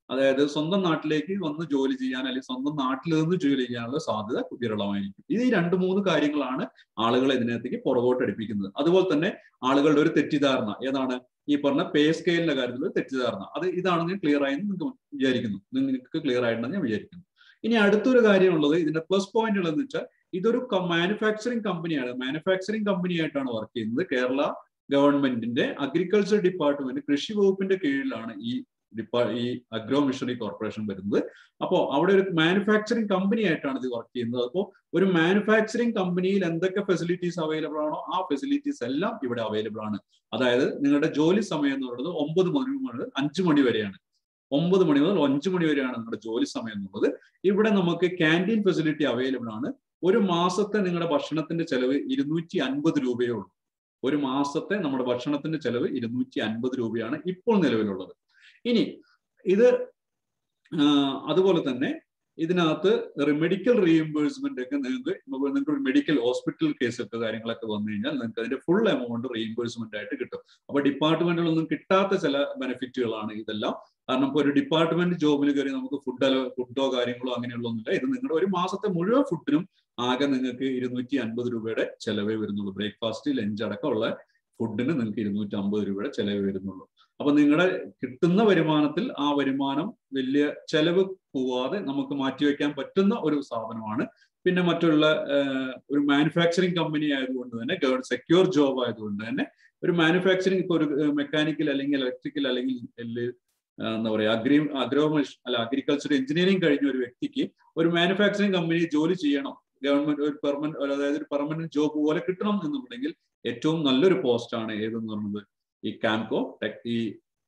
അതായത് സ്വന്തം നാട്ടിലേക്ക് വന്ന് ജോലി ചെയ്യാൻ അല്ലെങ്കിൽ സ്വന്തം നാട്ടിൽ നിന്ന് ജോലി ചെയ്യാനുള്ള സാധ്യത വിരളമായിരിക്കും ഇത് ഈ രണ്ട് മൂന്ന് കാര്യങ്ങളാണ് ആളുകളെ ഇതിനകത്തേക്ക് പുറകോട്ട് അടുപ്പിക്കുന്നത് അതുപോലെ തന്നെ ആളുകളുടെ ഒരു തെറ്റിദ്ധാരണ ഏതാണ് ഈ പറഞ്ഞ പേ സ്കെയിലിന്റെ കാര്യത്തിൽ തെറ്റിദ്ധാരണ അത് ഇതാണെങ്കിൽ ക്ലിയർ ആയെന്ന് നിങ്ങൾക്ക് വിചാരിക്കുന്നു നിങ്ങൾക്ക് ക്ലിയർ ആയിട്ടുണ്ടെന്ന് ഞാൻ വിചാരിക്കുന്നു ഇനി അടുത്തൊരു കാര്യമുള്ളത് ഇതിന്റെ പ്ലസ് പോയിന്റുകൾ എന്ന് വെച്ചാൽ ഇതൊരു മാനുഫാക്ചറിങ് കമ്പനിയാണ് മാനുഫാക്ചറിങ് കമ്പനി ആയിട്ടാണ് വർക്ക് ചെയ്യുന്നത് കേരള ഗവൺമെന്റിന്റെ അഗ്രികൾച്ചർ ഡിപ്പാർട്ട്മെന്റ് കൃഷി വകുപ്പിന്റെ കീഴിലാണ് ഈ ഡിപ്പാ ഈ അഗ്രോ മിഷണറി കോർപ്പറേഷൻ വരുന്നത് അപ്പോൾ അവിടെ ഒരു മാനുഫാക്ചറിങ് കമ്പനി ആയിട്ടാണ് ഇത് വർക്ക് ചെയ്യുന്നത് അപ്പോൾ ഒരു മാനുഫാക്ചറിങ് കമ്പനിയിൽ എന്തൊക്കെ ഫെസിലിറ്റീസ് അവൈലബിൾ ആണോ ആ ഫെസിലിറ്റീസ് എല്ലാം ഇവിടെ അവൈലബിൾ ആണ് അതായത് നിങ്ങളുടെ ജോലി സമയം എന്ന് പറയുന്നത് ഒമ്പത് മണി മുതൽ അഞ്ചു മണി വരെയാണ് ഒമ്പത് മണി മുതൽ അഞ്ചു മണി വരെയാണ് നിങ്ങളുടെ ജോലി സമയം എന്നുള്ളത് ഇവിടെ നമുക്ക് ക്യാൻറ്റീൻ ഫെസിലിറ്റി അവൈലബിൾ ആണ് ഒരു മാസത്തെ നിങ്ങളുടെ ഭക്ഷണത്തിന്റെ ചെലവ് ഇരുന്നൂറ്റി അൻപത് രൂപയേ ഉള്ളൂ ഒരു മാസത്തെ നമ്മുടെ ഭക്ഷണത്തിന്റെ ചെലവ് ഇരുന്നൂറ്റി അൻപത് രൂപയാണ് ഇപ്പോൾ നിലവിലുള്ളത് ഇനി ഇത് അതുപോലെ തന്നെ ഇതിനകത്ത് മെഡിക്കൽ റീഇംബേഴ്സ്മെന്റ് ഒക്കെ നിങ്ങൾക്ക് നിങ്ങൾക്ക് ഒരു മെഡിക്കൽ ഹോസ്പിറ്റൽ കേസ് ഒക്കെ കാര്യങ്ങളൊക്കെ വന്നു കഴിഞ്ഞാൽ നിങ്ങൾക്ക് അതിന്റെ ഫുൾ എമൗണ്ട് റീഇംബേഴ്സ്മെന്റ് ആയിട്ട് കിട്ടും അപ്പൊ ഡിപ്പാർട്ട്മെന്റുകളൊന്നും കിട്ടാത്ത ചില ബെനിഫിറ്റുകളാണ് ഇതെല്ലാം കാരണം ഇപ്പോൾ ഒരു ഡിപ്പാർട്ട്മെന്റ് ജോബിൽ കയറി നമുക്ക് ഫുഡ് ഫുഡോ കാര്യങ്ങളോ അങ്ങനെയുള്ളൊന്നുമില്ല ഇത് നിങ്ങളുടെ ഒരു മാസത്തെ മുഴുവൻ ഫുഡിനും ആകെ നിങ്ങൾക്ക് ഇരുന്നൂറ്റി അൻപത് രൂപയുടെ ചെലവേ വരുന്നുള്ളൂ ബ്രേക്ക്ഫാസ്റ്റ് ലഞ്ച് അടക്കമുള്ള ഫുഡിന് നിങ്ങൾക്ക് ഇരുന്നൂറ്റി അമ്പത് രൂപയുടെ ചെലവ് വരുന്നുള്ളൂ അപ്പൊ നിങ്ങളുടെ കിട്ടുന്ന വരുമാനത്തിൽ ആ വരുമാനം വലിയ ചെലവ് പോവാതെ നമുക്ക് മാറ്റിവെക്കാൻ പറ്റുന്ന ഒരു സ്ഥാപനമാണ് പിന്നെ മറ്റുള്ള ഒരു മാനുഫാക്ചറിങ് കമ്പനി ആയതുകൊണ്ട് തന്നെ ഗവൺമെന്റ് സെക്യൂർ ജോബ് ആയതുകൊണ്ട് തന്നെ ഒരു മാനുഫാക്ചറിങ് ഇപ്പോൾ ഒരു മെക്കാനിക്കൽ അല്ലെങ്കിൽ ഇലക്ട്രിക്കൽ അല്ലെങ്കിൽ എന്താ പറയുക അഗ്രി അഗ്രോ അല്ല അഗ്രികൾച്ചർ എഞ്ചിനീയറിംഗ് കഴിഞ്ഞ ഒരു വ്യക്തിക്ക് ഒരു മാനുഫാക്ചറിങ് കമ്പനി ജോലി ചെയ്യണം ഗവൺമെന്റ് ഒരു പെർമനന്റ് അതായത് ഒരു പെർമനന്റ് ജോബ് പോലെ കിട്ടണം എന്നുണ്ടെങ്കിൽ ഏറ്റവും നല്ലൊരു പോസ്റ്റാണ് ഏതെന്ന് പറയുന്നത് ഈ കാംകോ ടെക് ഈ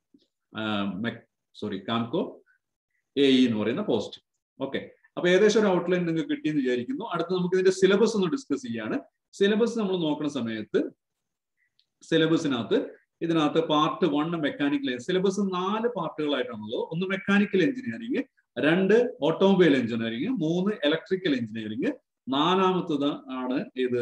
സോറി കാംകോ എ ഇ എന്ന് പറയുന്ന പോസ്റ്റ് ഓക്കെ അപ്പൊ ഏകദേശം ഒരു ഔട്ട്ലൈൻ നിങ്ങൾക്ക് കിട്ടിയെന്ന് വിചാരിക്കുന്നു അടുത്ത് നമുക്ക് ഇതിന്റെ സിലബസ് ഒന്ന് ഡിസ്കസ് ചെയ്യാണ് സിലബസ് നമ്മൾ നോക്കുന്ന സമയത്ത് സിലബസിനകത്ത് ഇതിനകത്ത് പാർട്ട് വൺ മെക്കാനിക്കൽ സിലബസ് നാല് പാർട്ടുകളായിട്ടാണുള്ളത് ഒന്ന് മെക്കാനിക്കൽ എഞ്ചിനീയറിംഗ് രണ്ട് ഓട്ടോമൊബൈൽ എഞ്ചിനീയറിംഗ് മൂന്ന് ഇലക്ട്രിക്കൽ എഞ്ചിനീയറിംഗ് നാലാമത്തത് ആണ് ഇത്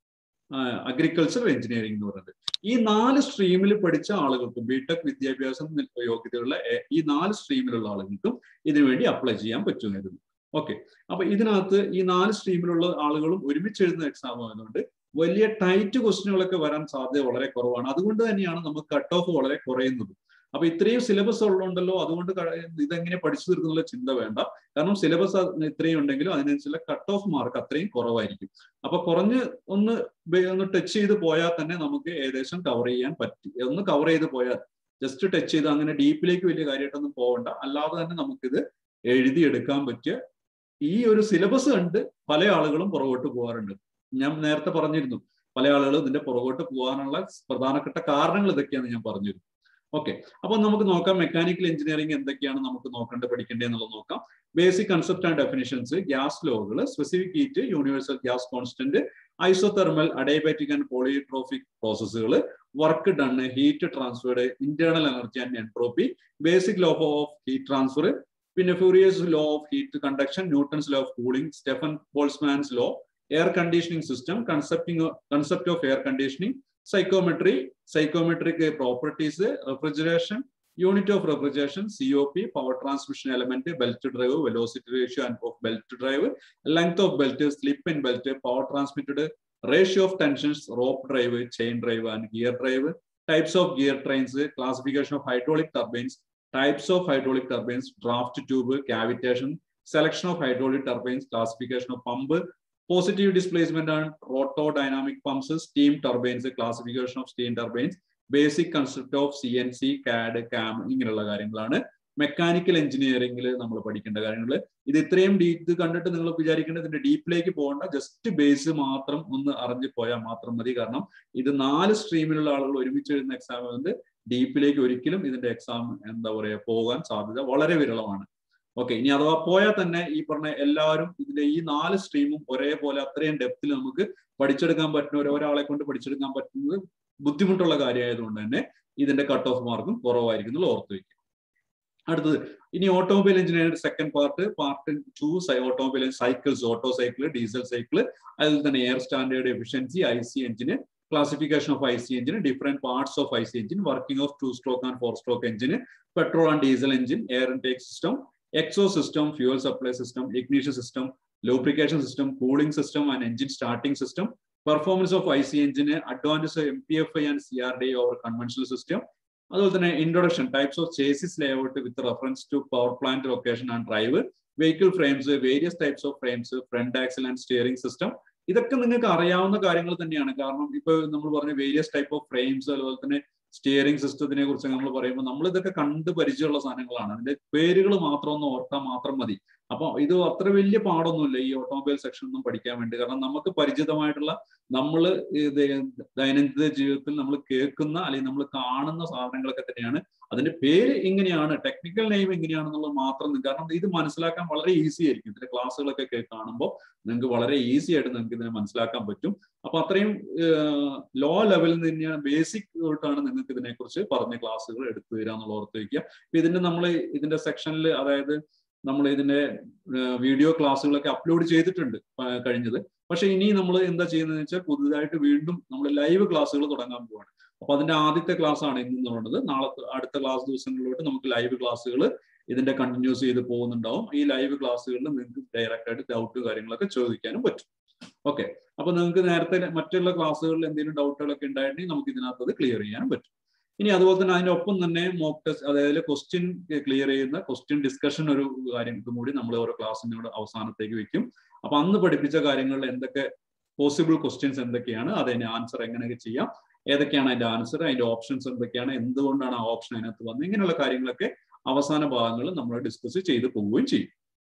അഗ്രികൾച്ചർ എഞ്ചിനീയറിംഗ് എന്ന് പറയുന്നത് ഈ നാല് സ്ട്രീമിൽ പഠിച്ച ആളുകൾക്കും ബിടെക് വിദ്യാഭ്യാസം യോഗ്യതയുള്ള ഈ നാല് സ്ട്രീമിലുള്ള ആളുകൾക്കും ഇതിനുവേണ്ടി അപ്ലൈ ചെയ്യാൻ പറ്റുമായിരുന്നു ഓക്കെ അപ്പൊ ഇതിനകത്ത് ഈ നാല് സ്ട്രീമിലുള്ള ആളുകളും ഒരുമിച്ച് എഴുതുന്ന എക്സാം ആയതുകൊണ്ട് വലിയ ടൈറ്റ് ക്വസ്റ്റ്യനുകളൊക്കെ വരാൻ സാധ്യത വളരെ കുറവാണ് അതുകൊണ്ട് തന്നെയാണ് നമുക്ക് കട്ട് ഓഫ് വളരെ കുറയുന്നത് അപ്പൊ ഇത്രയും സിലബസ് ഉള്ളതുകൊണ്ടല്ലോ അതുകൊണ്ട് ഇതെങ്ങനെ പഠിച്ചു തീർക്കുന്നുള്ള ചിന്ത വേണ്ട കാരണം സിലബസ് ഇത്രയും ഉണ്ടെങ്കിലും അതിനനുസരിച്ചുള്ള കട്ട് ഓഫ് മാർക്ക് അത്രയും കുറവായിരിക്കും അപ്പൊ കുറഞ്ഞ് ഒന്ന് ഒന്ന് ടച്ച് ചെയ്ത് പോയാൽ തന്നെ നമുക്ക് ഏകദേശം കവർ ചെയ്യാൻ പറ്റി ഒന്ന് കവർ ചെയ്ത് പോയാൽ ജസ്റ്റ് ടച്ച് ചെയ്ത് അങ്ങനെ ഡീപ്പിലേക്ക് വലിയ കാര്യമായിട്ടൊന്നും പോകണ്ട അല്ലാതെ തന്നെ നമുക്കിത് എഴുതിയെടുക്കാൻ പറ്റിയ ഈ ഒരു സിലബസ് കണ്ട് പല ആളുകളും പുറകോട്ട് പോകാറുണ്ട് ഞാൻ നേരത്തെ പറഞ്ഞിരുന്നു പല ആളുകളും ഇതിന്റെ പുറകോട്ട് പോകാനുള്ള പ്രധാനപ്പെട്ട കാരണങ്ങൾ ഇതൊക്കെയാണ് ഞാൻ പറഞ്ഞിരുന്നു ഓക്കെ അപ്പൊ നമുക്ക് നോക്കാം മെക്കാനിക്കൽ എഞ്ചിനീയറിംഗ് എന്തൊക്കെയാണ് നമുക്ക് നോക്കേണ്ടത് പഠിക്കേണ്ടത് എന്നുള്ളത് നോക്കാം basic concept and definitions gas ലോകൾ specific heat universal gas constant isothermal adiabatic and polytropic പ്രോസസ്സുകൾ work done heat transferred internal energy and entropy basic law of heat transfer പിന്നെ Fourier's law of heat conduction Newton's law of cooling Stefan Boltzmann's law air conditioning system concepting concept of air conditioning psychometry, psychometric properties, refrigeration, unit of refrigeration, COP, power transmission element, belt drive, velocity ratio and of belt drive, length of belt, slip in belt, power transmitted, ratio of tensions, rope drive, chain drive and gear drive, types of gear trains, classification of hydraulic turbines, types of hydraulic turbines, draft tube, cavitation, selection of hydraulic turbines, classification of pump, positive displacement and rotodynamic pumps, steam turbines, classification of steam turbines, basic concept of CNC, CAD, CAM ഇങ്ങനെയുള്ള കാര്യങ്ങളാണ് mechanical എഞ്ചിനീയറിംഗിൽ നമ്മൾ പഠിക്കേണ്ട കാര്യങ്ങൾ ഇത് ഇത്രയും D ഇത് കണ്ടിട്ട് നിങ്ങൾ വിചാരിക്കേണ്ടത് ഇതിന്റെ ഡീപ്പിലേക്ക് പോകേണ്ട ജസ്റ്റ് ബേസ് മാത്രം ഒന്ന് അറിഞ്ഞു പോയാൽ മാത്രം മതി കാരണം ഇത് നാല് സ്ട്രീമിലുള്ള ആളുകൾ ഒരുമിച്ച് എഴുതുന്ന എക്സാം ആയതുകൊണ്ട് ഡീപ്പിലേക്ക് ഒരിക്കലും ഇതിന്റെ എക്സാം എന്താ പറയുക പോകാൻ സാധ്യത വളരെ വിരളമാണ് ഓക്കെ ഇനി അഥവാ പോയാൽ തന്നെ ഈ പറഞ്ഞ എല്ലാവരും ഇതിന്റെ ഈ നാല് സ്ട്രീമും ഒരേപോലെ അത്രയും ഡെപ്തിൽ നമുക്ക് പഠിച്ചെടുക്കാൻ പറ്റുന്ന ഒരാളെ കൊണ്ട് പഠിച്ചെടുക്കാൻ പറ്റുന്നത് ബുദ്ധിമുട്ടുള്ള കാര്യമായതുകൊണ്ട് തന്നെ ഇതിന്റെ കട്ട് ഓഫ് മാർക്കും കുറവായിരിക്കും ഓർത്ത് വയ്ക്കുക അടുത്തത് ഇനി automobile engineering second part part two automobile cycles Otto cycle diesel cycle അതിൽ തന്നെ air standard efficiency I C എഞ്ചിന് classification of IC engine, different parts of IC engine, working of two-stroke and four-stroke engine, petrol and diesel engine, air intake system, exhaust system, fuel supply system, ignition system, lubrication system, cooling system, and engine starting system, performance of IC engine, advantage of MPFI and CRD over conventional system, അതുപോലെ തന്നെ introduction types of chassis layout with reference to power plant location and drive vehicle frames various types of frames front axle and steering system ഇതൊക്കെ നിങ്ങൾക്ക് അറിയാവുന്ന കാര്യങ്ങൾ തന്നെയാണ് കാരണം ഇപ്പൊ നമ്മൾ പറഞ്ഞ വേരിയസ് ടൈപ്പ് ഓഫ് ഫ്രെയിംസ് അതുപോലെ തന്നെ സ്റ്റിയറിംഗ് സിസ്റ്റത്തിനെ കുറിച്ച് നമ്മൾ പറയുമ്പോൾ നമ്മൾ ഇതൊക്കെ കണ്ട് പരിചയമുള്ള സാധനങ്ങളാണ് അതിന്റെ പേരുകൾ മാത്രം ഒന്ന് ഓർത്താൽ മാത്രം മതി അപ്പൊ ഇത് അത്ര വലിയ പാടൊന്നുമില്ല ഈ ഓട്ടോമൊബൈൽ സെക്ഷൻ ഒന്നും പഠിക്കാൻ വേണ്ടി കാരണം നമുക്ക് പരിചിതമായിട്ടുള്ള നമ്മൾ ദൈനംദിന ജീവിതത്തിൽ നമ്മൾ കേൾക്കുന്ന അല്ലെങ്കിൽ നമ്മൾ കാണുന്ന സാധനങ്ങളൊക്കെ തന്നെയാണ് അതിന്റെ പേര് ഇങ്ങനെയാണ് ടെക്നിക്കൽ നെയിം ഇങ്ങനെയാണെന്നുള്ളത് മാത്രം കാരണം ഇത് മനസ്സിലാക്കാൻ വളരെ ഈസി ആയിരിക്കും ഇതിന്റെ ക്ലാസ്സുകളൊക്കെ കാണുമ്പോൾ നിങ്ങൾക്ക് വളരെ ഈസി ആയിട്ട് നിങ്ങൾക്ക് ഇതിനെ മനസ്സിലാക്കാൻ പറ്റും അപ്പൊ അത്രയും ലോ ലെവലിൽ തന്നെയാണ് ബേസിക് തൊട്ടാണ് നിങ്ങൾക്ക് ഇതിനെക്കുറിച്ച് പറഞ്ഞ ക്ലാസ്സുകൾ എടുത്തു തരിക എന്നുള്ള ഓർത്ത് വയ്ക്കുക അപ്പൊ ഇതിന്റെ നമ്മൾ ഇതിന്റെ സെക്ഷനിൽ അതായത് നമ്മൾ ഇതിന്റെ വീഡിയോ ക്ലാസ്സുകളൊക്കെ അപ്ലോഡ് ചെയ്തിട്ടുണ്ട് കഴിഞ്ഞത് പക്ഷെ ഇനി നമ്മൾ എന്താ ചെയ്യുന്നത് വെച്ചാൽ പുതുതായിട്ട് വീണ്ടും നമ്മൾ ലൈവ് ക്ലാസ്സുകൾ തുടങ്ങാൻ പോവാണ് അപ്പൊ അതിന്റെ ആദ്യത്തെ ക്ലാസ് ആണ് ഇന്ന് പറയുന്നത് നാളെ അടുത്ത ക്ലാസ് ദിവസങ്ങളിലോട്ട് നമുക്ക് ലൈവ് ക്ലാസ്സുകൾ ഇതിന്റെ കണ്ടിന്യൂസ് ചെയ്ത് പോകുന്നുണ്ടാവും ഈ ലൈവ് ക്ലാസ്സുകളിൽ നിങ്ങൾക്ക് ഡയറക്റ്റ് ആയിട്ട് ഡൗട്ട് കാര്യങ്ങളൊക്കെ ചോദിക്കാനും പറ്റും ഓക്കെ അപ്പൊ നിങ്ങൾക്ക് നേരത്തെ മറ്റുള്ള ക്ലാസ്സുകളിൽ എന്തെങ്കിലും ഡൗട്ടുകളൊക്കെ ഉണ്ടായിട്ടുണ്ടെങ്കിൽ നമുക്ക് ഇതിനകത്ത് അത് ക്ലിയർ ചെയ്യാനും പറ്റും ഇനി അതുപോലെ തന്നെ അതിന്റെ ഒപ്പം തന്നെ മോക്ക് ടെസ്റ്റ് അതായത് ക്വസ്റ്റ്യൻ ക്ലിയർ ചെയ്യുന്ന ക്വസ്റ്റ്യൻ ഡിസ്കഷൻ ഒരു കാര്യം ഇതും കൂടി നമ്മൾ ഓരോ ക്ലാസ്സിനോട് അവസാനത്തേക്ക് വെക്കും അപ്പൊ അന്ന് പഠിപ്പിച്ച കാര്യങ്ങളിൽ എന്തൊക്കെ പോസിബിൾ ക്വസ്റ്റ്യൻസ് എന്തൊക്കെയാണ് അതിന്റെ ആൻസർ എങ്ങനെയൊക്കെ ചെയ്യാം ഏതൊക്കെയാണ് അതിന്റെ ആൻസർ അതിന്റെ ഓപ്ഷൻസ് എന്തൊക്കെയാണ് എന്തുകൊണ്ടാണ് ആ ഓപ്ഷൻ അതിനകത്ത് വന്നത് ഇങ്ങനെയുള്ള കാര്യങ്ങളൊക്കെ അവസാന ഭാഗങ്ങൾ നമ്മൾ ഡിസ്കസ് ചെയ്ത് പോവുകയും ചെയ്യും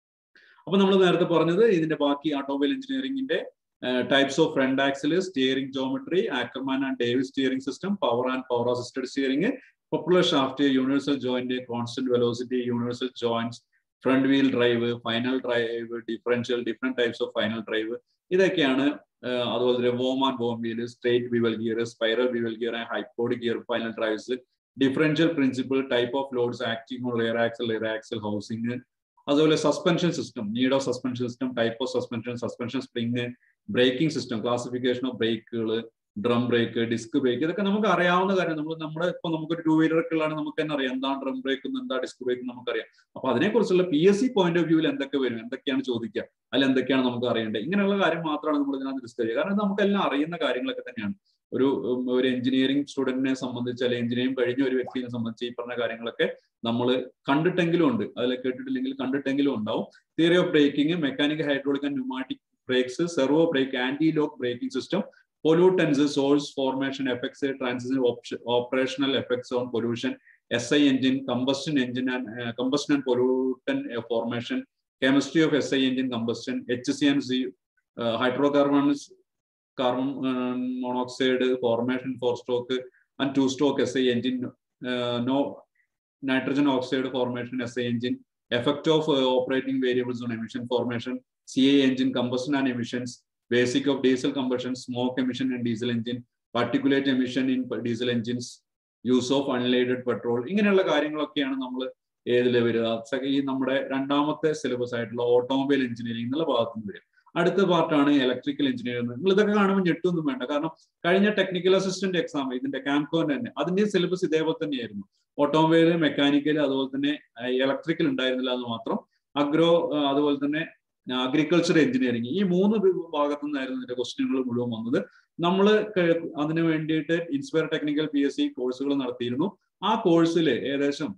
അപ്പൊ നമ്മൾ നേരത്തെ പറഞ്ഞത് ഇതിന്റെ ബാക്കി ഓട്ടോമൊബൈൽ എഞ്ചിനീയറിംഗിന്റെ types of front axle steering geometry Ackermann and Davis steering system power and power assisted steering propeller shaft universal joint constant velocity universal joints front wheel drive final drive differential different types of final drive ഇതൊക്കെയാണ് അതുപോലെ തന്നെ worm and worm wheel straight bevel gear spiral bevel gear and hypoid gear final drives differential principle type of loads acting on rear axle rear axle housing അതുപോലെ suspension system need of suspension system type of suspension suspension spring braking system classification of ബ്രേക്കുകൾ drum brake disc brake ഇതൊക്കെ നമുക്ക് അറിയാവുന്ന കാര്യം നമ്മൾ നമ്മുടെ ഇപ്പൊ നമുക്കൊരു ടൂ വീലറൊക്കെയാണ് നമുക്ക് തന്നെ അറിയാം എന്താണ് ഡ്രം ബ്രേക്ക് എന്താ ഡിസ്ക് ബ്രേക്ക് നമുക്കറിയാം അപ്പൊ അതിനെക്കുറിച്ചുള്ള P S C point of വ്യൂവിൽ എന്തൊക്കെ വരും എന്തൊക്കെയാണ് ചോദിക്കുക അല്ല എന്തൊക്കെയാണ് നമുക്ക് അറിയേണ്ടത് ഇങ്ങനെയുള്ള കാര്യം മാത്രമാണ് നമ്മൾ ഇതിനകത്ത് ഡിസ്കസ് ചെയ്യുക കാരണം നമുക്കെല്ലാം അറിയുന്ന കാര്യങ്ങളൊക്കെ തന്നെയാണ് ഒരു ഒരു എഞ്ചിനീയറിംഗ് സ്റ്റുഡന്റിനെ സംബന്ധിച്ച് അല്ലെങ്കിൽ എഞ്ചിനീയറിംഗ് കഴിഞ്ഞ ഒരു വ്യക്തിയെ സംബന്ധിച്ച് ഈ പറഞ്ഞ കാര്യങ്ങളൊക്കെ നമ്മൾ കണ്ടിട്ടെങ്കിലും ഉണ്ട് അതിൽ കേട്ടിട്ടില്ലെങ്കിൽ കണ്ടിട്ടെങ്കിലും ഉണ്ടാവും theory of braking mechanical hydraulic and pneumatic brakes servo brake anti lock braking system pollutants source formation effects transition operational effects on pollution S I engine combustion engine and combustion and pollutant formation chemistry of S I engine combustion H C and C hydrocarbons carbon uh, monoxide formation for stroke and two stroke SI engine, uh, no nitrogen oxide formation SI engine, effect of uh, operating variables on emission formation, CA engine combustion and emissions, basic of diesel combustion, smoke emission in diesel engine, particulate emission in diesel engines, use of unleaded petrol ഇങ്ങനെയുള്ള കാര്യങ്ങളൊക്കെയാണ് നമ്മൾ ഏതിൽ വരിക ഈ നമ്മുടെ രണ്ടാമത്തെ syllabus ആയിട്ടുള്ള automobile engineering എന്നുള്ള ഭാഗത്ത് നിന്ന് വരിക അടുത്ത പാർട്ടാണ് ഇലക്ട്രിക്കൽ എഞ്ചിനീയറിംഗ് നിങ്ങൾ ഇതൊക്കെ കാണുമ്പോൾ ഞെട്ടൊന്നും വേണ്ട കാരണം കഴിഞ്ഞ ടെക്നിക്കൽ അസിസ്റ്റന്റ് എക്സാം ഇതിന്റെ കാംകോന്റെ തന്നെ അതിന്റെ സിലബസ് ഇതേപോലെ തന്നെയായിരുന്നു ഓട്ടോമൊബൈൽ മെക്കാനിക്കൽ അതുപോലെ തന്നെ ഇലക്ട്രിക്കൽ ഉണ്ടായിരുന്നില്ല എന്ന് മാത്രം അഗ്രോ അതുപോലെ തന്നെ അഗ്രികൾച്ചർ എഞ്ചിനീയറിംഗ് ഈ മൂന്ന് ഭാഗത്തു നിന്നായിരുന്നു ഇതിന്റെ ക്വസ്റ്റ്യനുകൾ മുഴുവൻ വന്നത് നമ്മൾ അതിന് വേണ്ടിയിട്ട് Inspire technical P S C കോഴ്സുകൾ നടത്തിയിരുന്നു ആ കോഴ്സിൽ ഏകദേശം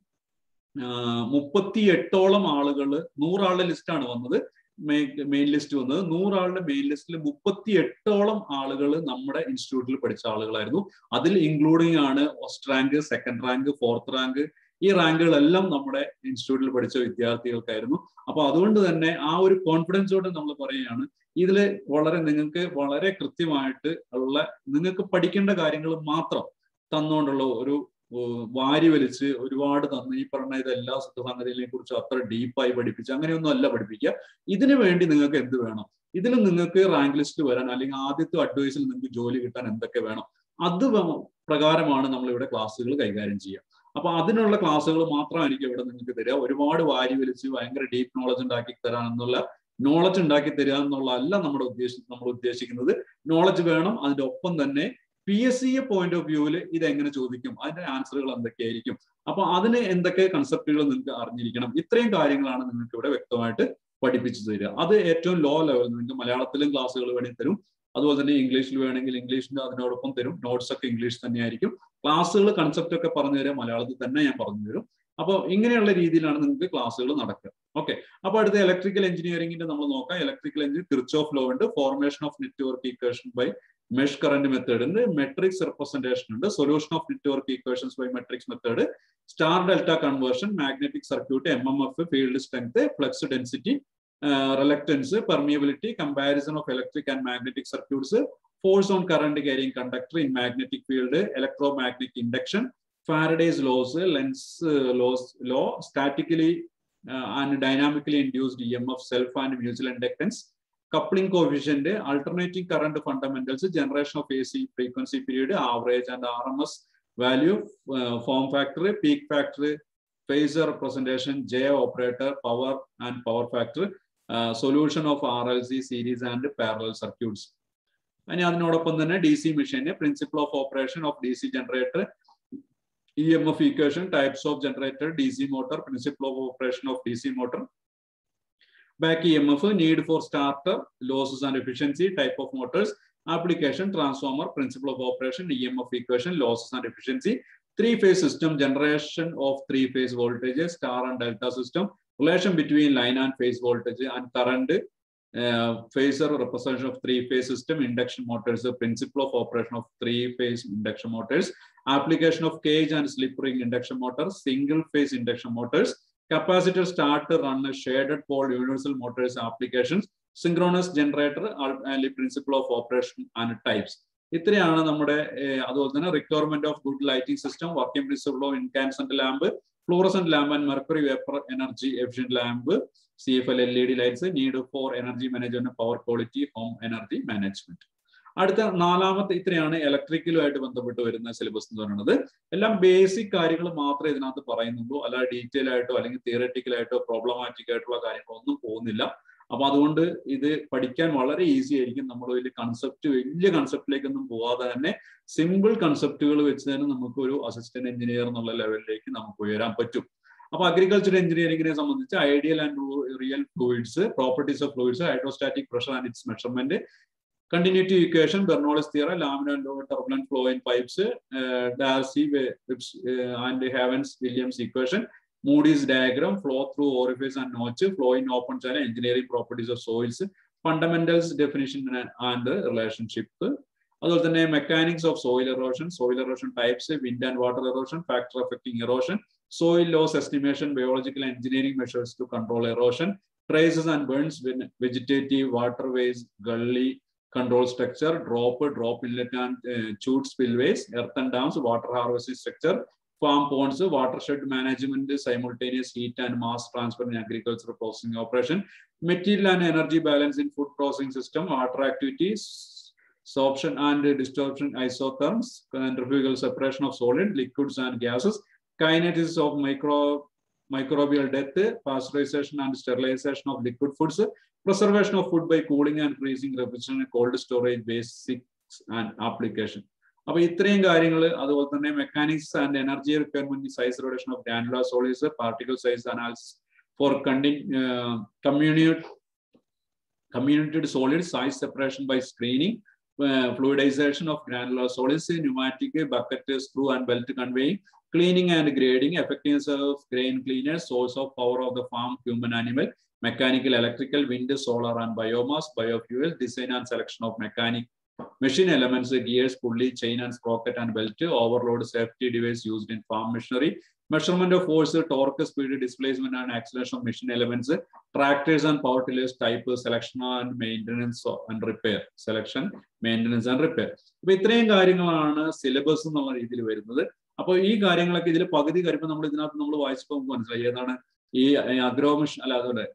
മുപ്പത്തി എട്ടോളം ആളുകൾ നൂറാളുടെ ലിസ്റ്റാണ് വന്നത് മെയിൻ ലിസ്റ്റ് വന്നത് നൂറാളുടെ മെയിൻ ലിസ്റ്റിൽ മുപ്പത്തി എട്ടോളം ആളുകൾ നമ്മുടെ ഇൻസ്റ്റിറ്റ്യൂട്ടിൽ പഠിച്ച ആളുകളായിരുന്നു അതിൽ ഇൻക്ലൂഡിംഗ് ആണ് first rank second rank fourth rank ഈ റാങ്കുകളെല്ലാം നമ്മുടെ ഇൻസ്റ്റിറ്റ്യൂട്ടിൽ പഠിച്ച വിദ്യാർത്ഥികൾക്കായിരുന്നു അപ്പൊ അതുകൊണ്ട് തന്നെ ആ ഒരു കോൺഫിഡൻസോടെ നമ്മൾ പറയുകയാണ് ഇതിൽ വളരെ നിങ്ങൾക്ക് വളരെ കൃത്യമായിട്ട് ഉള്ള നിങ്ങൾക്ക് പഠിക്കേണ്ട കാര്യങ്ങൾ മാത്രം തന്നുകൊണ്ടുള്ള ഒരു വാരി വലിച്ച് ഒരുപാട് തന്ന് ഈ പറഞ്ഞ ഇതെല്ലാ സംഗതികളെ കുറിച്ച് അത്ര ഡീപ്പായി പഠിപ്പിച്ച് അങ്ങനെയൊന്നും അല്ല പഠിപ്പിക്കുക ഇതിനു വേണ്ടി നിങ്ങൾക്ക് എന്ത് വേണം ഇതിൽ നിങ്ങൾക്ക് റാങ്ക് ലിസ്റ്റ് വരാൻ അല്ലെങ്കിൽ ആദ്യത്തെ അഡ്വൈസിൽ നിങ്ങൾക്ക് ജോലി കിട്ടാൻ എന്തൊക്കെ വേണം അത് പ്രകാരമാണ് നമ്മൾ ഇവിടെ ക്ലാസ്സുകൾ കൈകാര്യം ചെയ്യുക അപ്പൊ അതിനുള്ള ക്ലാസ്സുകൾ മാത്രമായിരിക്കും ഇവിടെ നിങ്ങൾക്ക് തരിക ഒരുപാട് വാരി വലിച്ച് ഭയങ്കര ഡീപ്പ് നോളജ് ഉണ്ടാക്കി തരാൻ എന്നുള്ള നോളജ് ഉണ്ടാക്കി തരിക എന്നുള്ള അല്ല നമ്മുടെ ഉദ്ദേശം നമ്മൾ ഉദ്ദേശിക്കുന്നത് നോളജ് വേണം അതിന്റെ ഒപ്പം തന്നെ P S C point of വ്യൂവിൽ ഇത് എങ്ങനെ ചോദിക്കും അതിന്റെ ആൻസറുകൾ എന്തൊക്കെയായിരിക്കും അപ്പൊ അതിന് എന്തൊക്കെ കൺസെപ്റ്റുകൾ നിങ്ങൾക്ക് അറിഞ്ഞിരിക്കണം ഇത്രയും കാര്യങ്ങളാണ് നിങ്ങൾക്ക് ഇവിടെ വ്യക്തമായിട്ട് പഠിപ്പിച്ചു തരിക അത് ഏറ്റവും ലോ ലെവൽ നിങ്ങൾക്ക് മലയാളത്തിലും ക്ലാസ്സുകൾ വേണമെങ്കിൽ തരും അതുപോലെ തന്നെ ഇംഗ്ലീഷിൽ വേണമെങ്കിൽ ഇംഗ്ലീഷിന്റെ അതിനോടൊപ്പം തരും നോട്ട്സ് ഒക്കെ ഇംഗ്ലീഷ് തന്നെയായിരിക്കും ക്ലാസ്സുകൾ കൺസെപ്റ്റ് ഒക്കെ പറഞ്ഞു തരാം മലയാളത്തിൽ തന്നെ ഞാൻ പറഞ്ഞു തരും അപ്പോൾ ഇങ്ങനെയുള്ള രീതിയിലാണ് നിങ്ങൾക്ക് ക്ലാസ്സുകൾ നടക്കുക ഓക്കെ അപ്പൊ അടുത്ത ഇലക്ട്രിക്കൽ എഞ്ചിനീയറിംഗിന്റെ നമ്മൾ നോക്കാം electrical engineer Kirchhoff law ഉണ്ട് formation of network equation by mesh current method ഉണ്ട് മെട്രിക്സ് റെപ്രസെന്റേഷൻ ഉണ്ട് solution of network equations by matrix method star delta conversion magnetic circuit M M F field strength flux density reluctance, permeability, comparison of electric and magnetic circuits, force on current carrying conductor in magnetic field, electromagnetic induction, Faraday's laws, Lenz laws, law, statically uh, and dynamically induced EMF, self and mutual inductance, coupling coefficient, alternating current fundamentals, generation of AC frequency period, average and RMS value, uh, form factor, peak factor, phasor representation, J operator, power and power factor, uh, solution of RLC series and parallel circuits. ഇനി അതിനോടൊപ്പം തന്നെ D C മെഷീന് principle of operation of D C generator E M F equation types of generator D C motor principle of operation of D C motor back E M F need for starter losses and efficiency type of motors application transformer principle of operation E M F equation losses and efficiency three phase system generation of three phase voltages star and delta system relation between line and phase voltage and current uh, phasor representation of three phase system induction motors the principle of operation of three phase induction motors application of cage and slip ring induction motors single phase induction motors capacitor starter run a shaded pole universal motors applications synchronous generator and principle of operation and types ഇത്രയാണ് നമ്മുടെ അതുപോലെ തന്നെ requirement of good lighting system working principle of incandescent lamp fluorescent lamp and mercury vapour energy efficient lamp C F L L E D lights need for energy management power quality home energy management അടുത്ത നാലാമത്തെ ഇത്രയാണ് ഇലക്ട്രിക്കലുമായിട്ട് ബന്ധപ്പെട്ട് വരുന്ന syllabus എന്ന് പറയുന്നത് എല്ലാം basic കാര്യങ്ങൾ മാത്രമേ ഇതിനകത്ത് പറയുന്നുള്ളൂ അല്ലാതെ ഡീറ്റെയിൽ ആയിട്ടോ അല്ലെങ്കിൽ തിയററ്റിക്കൽ ആയിട്ടോ പ്രോബ്ലമാറ്റിക് ആയിട്ടുള്ള കാര്യങ്ങളൊന്നും പോകുന്നില്ല അപ്പൊ അതുകൊണ്ട് ഇത് പഠിക്കാൻ വളരെ ഈസി ആയിരിക്കും നമ്മൾ വലിയ കൺസെപ്റ്റ് വലിയ കൺസെപ്റ്റിലേക്കൊന്നും പോവാതെ തന്നെ സിമ്പിൾ കൺസെപ്റ്റുകൾ വെച്ച് തന്നെ നമുക്ക് ഒരു അസിസ്റ്റന്റ് എഞ്ചിനീയർ എന്നുള്ള ലെവലിലേക്ക് നമുക്ക് ഉയരാൻ പറ്റും അപ്പൊ അഗ്രികൾച്ചർ എഞ്ചിനീയറിംഗിനെ സംബന്ധിച്ച് ideal and real fluids properties of fluids hydrostatic pressure and its measurement continuity equation, Bernoulli's theorem, laminar and turbulent flow in pipes, uh, Darcy uh, and Havens-Williams equation, Moody's diagram, flow through orifice and notch, flow in open channel, engineering properties of soils, fundamentals, definition and, and the relationship. അതുപോലെ തന്നെ mechanics of soil erosion soil erosion types wind and water erosion factor affecting erosion soil loss estimation biological engineering measures to control erosion traces and burns vegetative waterways, gully, control structure, drop, drop inlet and uh, chute spillways, earthen dams, water harvesting structure, farm ponds, watershed management, simultaneous heat and mass transfer in agricultural processing operation, material and energy balance in food processing system, water activities, sorption and distortion isotherms, centrifugal separation of solid, liquids and gases, kinetics of micro microbial death, pasteurization and sterilization of liquid foods, preservation of food by cooling and freezing, refrigeration, cold storage, basics and application. അപ്പൊ ഇത്രയും കാര്യങ്ങൾ അതുപോലെ തന്നെ mechanics and energy requirement size reduction of granular solids particle size analysis for comminuted communicated solid size separation by screening, uh, fluidization of granular solids, pneumatic bucket screw and belt conveying, cleaning and grading, effectiveness of grain cleaners, source of power of the farm, human animal, mechanical, electrical, wind, solar and biomass, biofuel, design and selection of mechanic machine elements, gears, pulley, chain and sprocket and belt, overload safety device used in farm machinery, measurement of force, torque, speed, displacement and acceleration of machine elements, tractors and power tillers type, selection and maintenance and repair, selection, maintenance and repair. അപ്പൊ ഇത്രയും കാര്യങ്ങളാണ് syllabus എന്നുള്ള രീതിയിൽ വരുന്നത് അപ്പോൾ ഈ കാര്യങ്ങളൊക്കെ ഇതിൽ പകുതി കാര്യം നമ്മൾ ഇതിനകത്ത് നമ്മൾ വായിച്ചപ്പോൾ നമുക്ക് മനസ്സിലായി ഏതാണ് ഈ അഗ്രോമിഷൻ അല്ല അതുപോലെ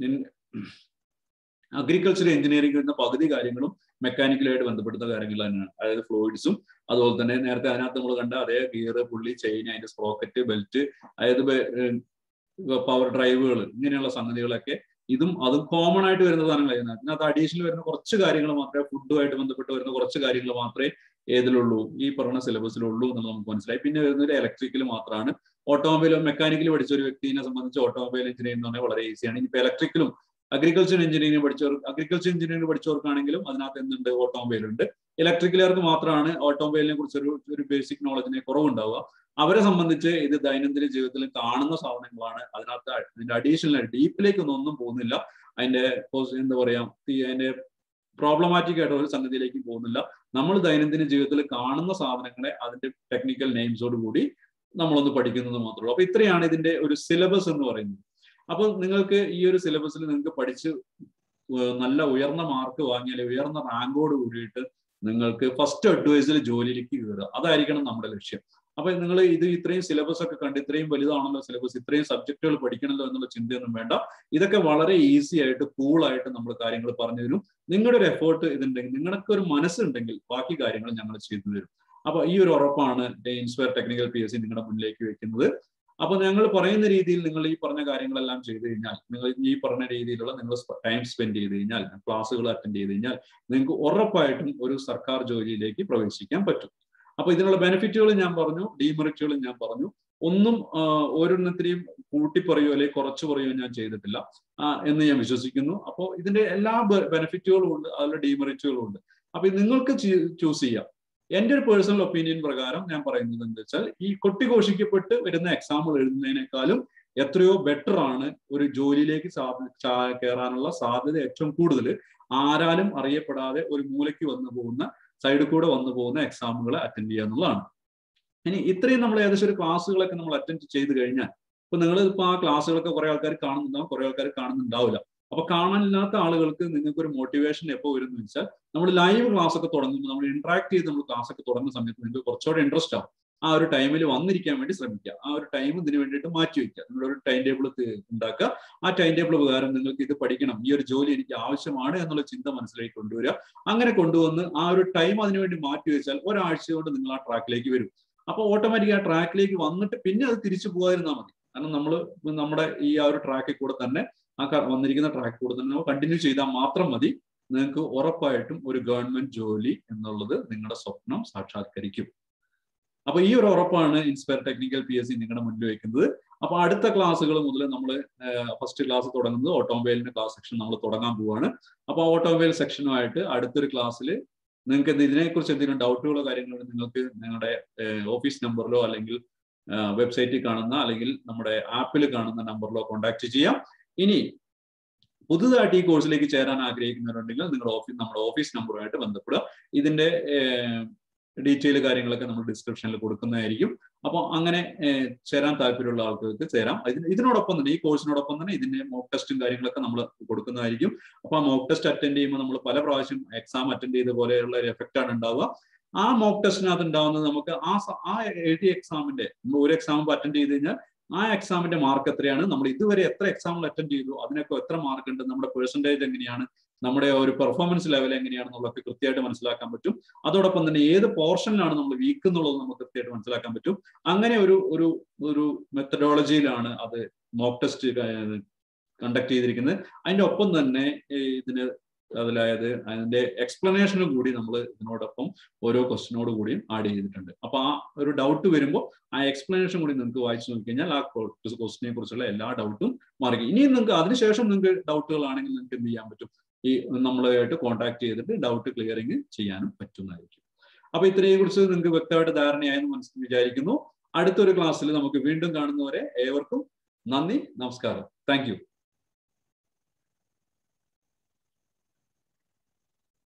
അഗ്രികൾച്ചർ എഞ്ചിനീയറിംഗ് വരുന്ന പകുതി കാര്യങ്ങളും മെക്കാനിക്കലായിട്ട് ബന്ധപ്പെടുന്ന കാര്യങ്ങൾ തന്നെയാണ് അതായത് ഫ്ലൂയിഡ്സും അതുപോലെ തന്നെ നേരത്തെ അതിനകത്ത് നമ്മൾ കണ്ട അതേ ഗിയർ പുള്ളി ചെയിൻ അതിന്റെ സ്പ്രോക്കറ്റ് ബെൽറ്റ് അതായത് പവർ ഡ്രൈവുകൾ ഇങ്ങനെയുള്ള സംഗതികളൊക്കെ ഇതും അതും കോമൺ ആയിട്ട് വരുന്ന സാധനങ്ങളായിരുന്നു അതിനകത്ത് അഡീഷണൽ വരുന്ന കുറച്ച് കാര്യങ്ങൾ മാത്രമേ ഫുഡുമായിട്ട് ബന്ധപ്പെട്ട് വരുന്ന കുറച്ച് കാര്യങ്ങൾ മാത്രമേ ഏതിലുള്ളൂ ഈ പറഞ്ഞ സിലബസിലുള്ളൂ എന്ന് നമുക്ക് മനസ്സിലായി പിന്നെ വരുന്നത് ഇലക്ട്രിക്കൽ മാത്രമാണ് ഓട്ടോമൊബൈൽ മെക്കാനിക്കൽ പഠിച്ച ഒരു വ്യക്തിനെ സംബന്ധിച്ച് ഓട്ടോമൊബൈൽ എഞ്ചിനീയറിംഗ് എന്ന് പറഞ്ഞാൽ വളരെ ഈസിയാണ് ഇനിയിപ്പോൾ ഇലക്ട്രിക്കലും അഗ്രികൾച്ചർ എഞ്ചിനീയറിംഗ് പഠിച്ചവർ അഗ്രികൾച്ചർ എഞ്ചിനീയറിംഗ് പഠിച്ചവർക്കാണെങ്കിലും അതിനകത്ത് എന്തുണ്ട് ഓട്ടോമൊബൈൽ ഉണ്ട് ഇലക്ട്രിക്കലുകാർക്ക് മാത്രമാണ് ഓട്ടോമൊബൈലിനെ കുറിച്ച് ഒരു ഒരു ബേസിക് നോളജിനെ കുറവുണ്ടാവുക അവരെ സംബന്ധിച്ച് ഇത് ദൈനംദിന ജീവിതത്തിൽ കാണുന്ന സാധനങ്ങളാണ് അതിനകത്ത് അതിന്റെ അഡീഷണൽ ഡീപ്പിലേക്കൊന്നും ഒന്നും പോകുന്നില്ല അതിന്റെ എന്താ പറയാ അതിന്റെ പ്രോബ്ലമാറ്റിക് ആയിട്ട് ഒരു സംഗതിയിലേക്ക് പോകുന്നില്ല നമ്മൾ ദൈനംദിന ജീവിതത്തിൽ കാണുന്ന സാധനങ്ങളെ അതിന്റെ ടെക്നിക്കൽ നെയിംസോട് കൂടി നമ്മളൊന്ന് പഠിക്കുന്നത് മാത്രമേ ഉള്ളൂ അപ്പൊ ഇത്രയാണ് ഇതിന്റെ ഒരു സിലബസ് എന്ന് പറയുന്നത് അപ്പൊ നിങ്ങൾക്ക് ഈ ഒരു സിലബസിൽ നിങ്ങൾക്ക് പഠിച്ച് നല്ല ഉയർന്ന മാർക്ക് വാങ്ങിയാൽ ഉയർന്ന റാങ്കോട് കൂടിയിട്ട് നിങ്ങൾക്ക് ഫസ്റ്റ് അഡ്വൈസിൽ ജോലിയിലേക്ക് കയറുക അതായിരിക്കണം നമ്മുടെ ലക്ഷ്യം അപ്പൊ നിങ്ങൾ ഇത് ഇത്രയും സിലബസ് ഒക്കെ കണ്ട് ഇത്രയും വലുതാണല്ലോ സിലബസ് ഇത്രയും സബ്ജക്റ്റുകൾ പഠിക്കണമല്ലോ എന്നുള്ള ചിന്തയൊന്നും വേണ്ട ഇതൊക്കെ വളരെ ഈസി ആയിട്ട് കൂളായിട്ട് നമ്മൾ കാര്യങ്ങൾ പറഞ്ഞു തരും നിങ്ങളുടെ ഒരു എഫേർട്ട് ഇതുണ്ടെങ്കിൽ നിങ്ങൾക്ക് ഒരു മനസ്സുണ്ടെങ്കിൽ ബാക്കി കാര്യങ്ങൾ ഞങ്ങൾ ചെയ്തു തരും അപ്പൊ ഈ ഒരു ഉറപ്പാണ് Inspire technical P S C നിങ്ങളുടെ മുന്നിലേക്ക് വെക്കുന്നത് അപ്പൊ ഞങ്ങൾ പറയുന്ന രീതിയിൽ നിങ്ങൾ ഈ പറഞ്ഞ കാര്യങ്ങളെല്ലാം ചെയ്തു കഴിഞ്ഞാൽ നിങ്ങൾ ഈ പറഞ്ഞ രീതിയിലുള്ള നിങ്ങൾ ടൈം സ്പെൻഡ് ചെയ്ത് കഴിഞ്ഞാൽ ക്ലാസ്സുകൾ അറ്റൻഡ് ചെയ്ത് കഴിഞ്ഞാൽ നിങ്ങൾക്ക് ഉറപ്പായിട്ടും ഒരു സർക്കാർ ജോലിയിലേക്ക് പ്രവേശിക്കാൻ പറ്റും അപ്പൊ ഇതിനുള്ള ബെനിഫിറ്റുകൾ ഞാൻ പറഞ്ഞു ഡീമെറിറ്റുകളും ഞാൻ പറഞ്ഞു ഒന്നും ഓരോരുത്തരെയും കൂട്ടി പറയുകയോ അല്ലെങ്കിൽ കുറച്ച് പറയുകയോ ഞാൻ ചെയ്തിട്ടില്ല എന്ന് ഞാൻ വിശ്വസിക്കുന്നു അപ്പോൾ ഇതിന്റെ എല്ലാ ബെനിഫിറ്റുകളും ഉണ്ട് അതിലെ ഡീമെറിറ്റുകളും ഉണ്ട് അപ്പൊ നിങ്ങൾക്ക് ചൂസ് ചെയ്യാം എന്റെ ഒരു പേഴ്സണൽ ഒപ്പീനിയൻ പ്രകാരം ഞാൻ പറയുന്നത് എന്താ വെച്ചാൽ ഈ കൊട്ടിഘോഷിക്കപ്പെട്ട് വരുന്ന എക്സാമ്പിൾ എഴുതുന്നതിനേക്കാളും എത്രയോ ബെറ്റർ ആണ് ഒരു ജോലിയിലേക്ക് കയറാനുള്ള സാധ്യത ഏറ്റവും കൂടുതൽ ആരാലും അറിയപ്പെടാതെ ഒരു മൂലയ്ക്ക് വന്നു പോകുന്ന സൈഡിൽ കൂടെ വന്നു പോകുന്ന എക്സാമുകൾ അറ്റൻഡ് ചെയ്യുക എന്നുള്ളതാണ് ഇനി ഇത്രയും നമ്മൾ ഏകദേശം ഒരു ക്ലാസ്സുകളൊക്കെ നമ്മൾ അറ്റൻഡ് ചെയ്ത് കഴിഞ്ഞാൽ ഇപ്പൊ നിങ്ങൾ ഇപ്പൊ ആ ക്ലാസ്സുകളൊക്കെ കുറെ ആൾക്കാർ കാണുന്നുണ്ടാവും കുറെ ആൾക്കാർ കാണുന്നുണ്ടാവില്ല അപ്പൊ കാണാനില്ലാത്ത ആളുകൾക്ക് നിങ്ങൾക്ക് ഒരു മോട്ടിവേഷൻ എപ്പോൾ വരും എന്ന് വെച്ചാൽ നമ്മൾ ലൈവ് ക്ലാസ് ഒക്കെ തുടങ്ങുമ്പോൾ നമ്മൾ ഇന്ററാക്ട് ചെയ്ത് നമ്മൾ ക്ലാസ് ഒക്കെ തുടങ്ങുന്ന സമയത്ത് നിങ്ങൾക്ക് കുറച്ചുകൂടെ ഇൻട്രസ്റ്റ് ആവും ആ ഒരു ടൈമിൽ വന്നിരിക്കാൻ വേണ്ടി ശ്രമിക്കുക ആ ഒരു ടൈം ഇതിന് വേണ്ടിയിട്ട് മാറ്റി വെക്കുക നിങ്ങളൊരു ടൈം ടേബിൾ ഉണ്ടാക്കുക ആ ടൈം ടേബിൾ പ്രകാരം നിങ്ങൾക്ക് ഇത് പഠിക്കണം ഈ ഒരു ജോലി എനിക്ക് ആവശ്യമാണ് എന്നുള്ള ചിന്ത മനസ്സിലേക്ക് കൊണ്ടുവരിക അങ്ങനെ കൊണ്ടുവന്ന് ആ ഒരു ടൈം അതിനുവേണ്ടി മാറ്റി വെച്ചാൽ ഒരാഴ്ച കൊണ്ട് നിങ്ങൾ ആ ട്രാക്കിലേക്ക് വരും അപ്പോൾ ഓട്ടോമാറ്റിക് ആ ട്രാക്കിലേക്ക് വന്നിട്ട് പിന്നെ അത് തിരിച്ചു പോകാതിരുന്നാൽ മതി കാരണം നമ്മൾ നമ്മുടെ ഈ ആ ഒരു ട്രാക്കിൽ കൂടെ തന്നെ ആ വന്നിരിക്കുന്ന ട്രാക്കിൽ കൂടെ തന്നെ നമ്മൾ കണ്ടിന്യൂ ചെയ്താൽ മാത്രം മതി നിങ്ങൾക്ക് ഉറപ്പായിട്ടും ഒരു ഗവൺമെന്റ് ജോലി എന്നുള്ളത് നിങ്ങളുടെ സ്വപ്നം സാക്ഷാത്കരിക്കും അപ്പൊ ഈ ഒരു ഉറപ്പാണ് Inspire technical P S C നിങ്ങളുടെ മുന്നിൽ വെക്കുന്നത് അപ്പൊ അടുത്ത ക്ലാസ്സുകൾ മുതൽ നമ്മൾ ഫസ്റ്റ് ക്ലാസ് തുടങ്ങുന്നത് ഓട്ടോമൊബൈലിന്റെ ക്ലാസ് സെക്ഷൻ നമ്മൾ തുടങ്ങാൻ പോവാണ് അപ്പൊ ഓട്ടോമൊബൈൽ സെക്ഷനുമായിട്ട് അടുത്തൊരു ക്ലാസ്സിൽ നിങ്ങൾക്ക് ഇതിനെക്കുറിച്ച് എന്തെങ്കിലും ഡൗട്ടുകളോ കാര്യങ്ങളോ നിങ്ങൾക്ക് നിങ്ങളുടെ ഓഫീസ് നമ്പറിലോ അല്ലെങ്കിൽ വെബ്സൈറ്റിൽ കാണുന്ന അല്ലെങ്കിൽ നമ്മുടെ ആപ്പിൽ കാണുന്ന നമ്പറിലോ കോൺടാക്ട് ചെയ്യാം ഇനി പുതുതായിട്ട് ഈ കോഴ്സിലേക്ക് ചേരാൻ ആഗ്രഹിക്കുന്നവരുണ്ടെങ്കിൽ നിങ്ങളുടെ ഓഫീസ് നമ്മുടെ ഓഫീസ് നമ്പറുമായിട്ട് ബന്ധപ്പെടുക ഇതിന്റെ ഡീറ്റെയിൽ കാര്യങ്ങളൊക്കെ നമ്മൾ ഡിസ്ക്രിപ്ഷനിൽ കൊടുക്കുന്നതായിരിക്കും അപ്പോൾ അങ്ങനെ ചേരാൻ താല്പര്യമുള്ള ആൾക്കാർക്ക് ചേരാം ഇതിന് ഇതിനോടൊപ്പം തന്നെ ഈ കോഴ്സിനോടൊപ്പം തന്നെ ഇതിന്റെ മോക്ക് ടെസ്റ്റും കാര്യങ്ങളൊക്കെ നമ്മൾ കൊടുക്കുന്നതായിരിക്കും അപ്പോൾ ആ മോക്ക് ടെസ്റ്റ് അറ്റൻഡ് ചെയ്യുമ്പോൾ നമ്മൾ പല പ്രാവശ്യം എക്സാം അറ്റൻഡ് ചെയ്ത പോലെയുള്ള ഒരു എഫക്റ്റ് ആണ് ഉണ്ടാവുക ആ മോക്ക് ടെസ്റ്റിനകത്ത് ഉണ്ടാവുന്നത് നമുക്ക് ആ ആ എഴുതിയ എക്സാമിന്റെ ഒരു എക്സാം അറ്റൻഡ് ചെയ്ത് കഴിഞ്ഞാൽ ആ എക്സാമിന്റെ മാർക്ക് എത്രയാണ് നമ്മൾ ഇതുവരെ എത്ര എക്സാമുകൾ അറ്റൻഡ് ചെയ്തു അതിനൊക്കെ എത്ര മാർക്ക് ഉണ്ട് നമ്മുടെ പെർസെൻറ്റേജ് എങ്ങനെയാണ് നമ്മുടെ ഒരു പെർഫോമൻസ് ലെവൽ എങ്ങനെയാണെന്നുള്ളതൊക്കെ കൃത്യമായിട്ട് മനസ്സിലാക്കാൻ പറ്റും അതോടൊപ്പം തന്നെ ഏത് പോർഷനിലാണ് നമ്മൾ വീക്ക് എന്നുള്ളത് നമുക്ക് കൃത്യമായിട്ട് മനസ്സിലാക്കാൻ പറ്റും അങ്ങനെ ഒരു ഒരു ഒരു മെത്തഡോളജിയിലാണ് അത് മോക്ക് ടെസ്റ്റ് കണ്ടക്ട് ചെയ്തിരിക്കുന്നത് അതിന്റെ ഒപ്പം തന്നെ ഇതിന് അതിലായത് അതിന്റെ എക്സ്പ്ലനേഷനും കൂടി നമ്മൾ ഇതിനോടൊപ്പം ഓരോ ക്വസ്റ്റിനോട് കൂടിയും ആഡ് ചെയ്തിട്ടുണ്ട് അപ്പൊ ആ ഒരു ഡൗട്ട് വരുമ്പോൾ ആ എക്സ്പ്ലനേഷൻ കൂടി നിങ്ങൾക്ക് വായിച്ചു നോക്കി കഴിഞ്ഞാൽ ആ ക്വസ്റ്റിനെ കുറിച്ചുള്ള എല്ലാ ഡൗട്ടും മാറി ഇനിയും നിങ്ങൾക്ക് അതിനുശേഷം നിങ്ങൾക്ക് ഡൗട്ടുകളാണെങ്കിൽ നിങ്ങൾക്ക് എന്ത് ചെയ്യാൻ പറ്റും ഈ നമ്മളുമായിട്ട് കോൺടാക്ട് ചെയ്തിട്ട് ഡൗട്ട് ക്ലിയറിങ് ചെയ്യാനും പറ്റുന്നതായിരിക്കും അപ്പൊ ഇത്രയെ കുറിച്ച് നിങ്ങൾക്ക് വ്യക്തമായിട്ട് ധാരണയായെന്ന് മനസ്സിൽ വിചാരിക്കുന്നു അടുത്തൊരു ക്ലാസ്സിൽ നമുക്ക് വീണ്ടും കാണുന്നവരെ ഏവർക്കും നന്ദി നമസ്കാരം താങ്ക്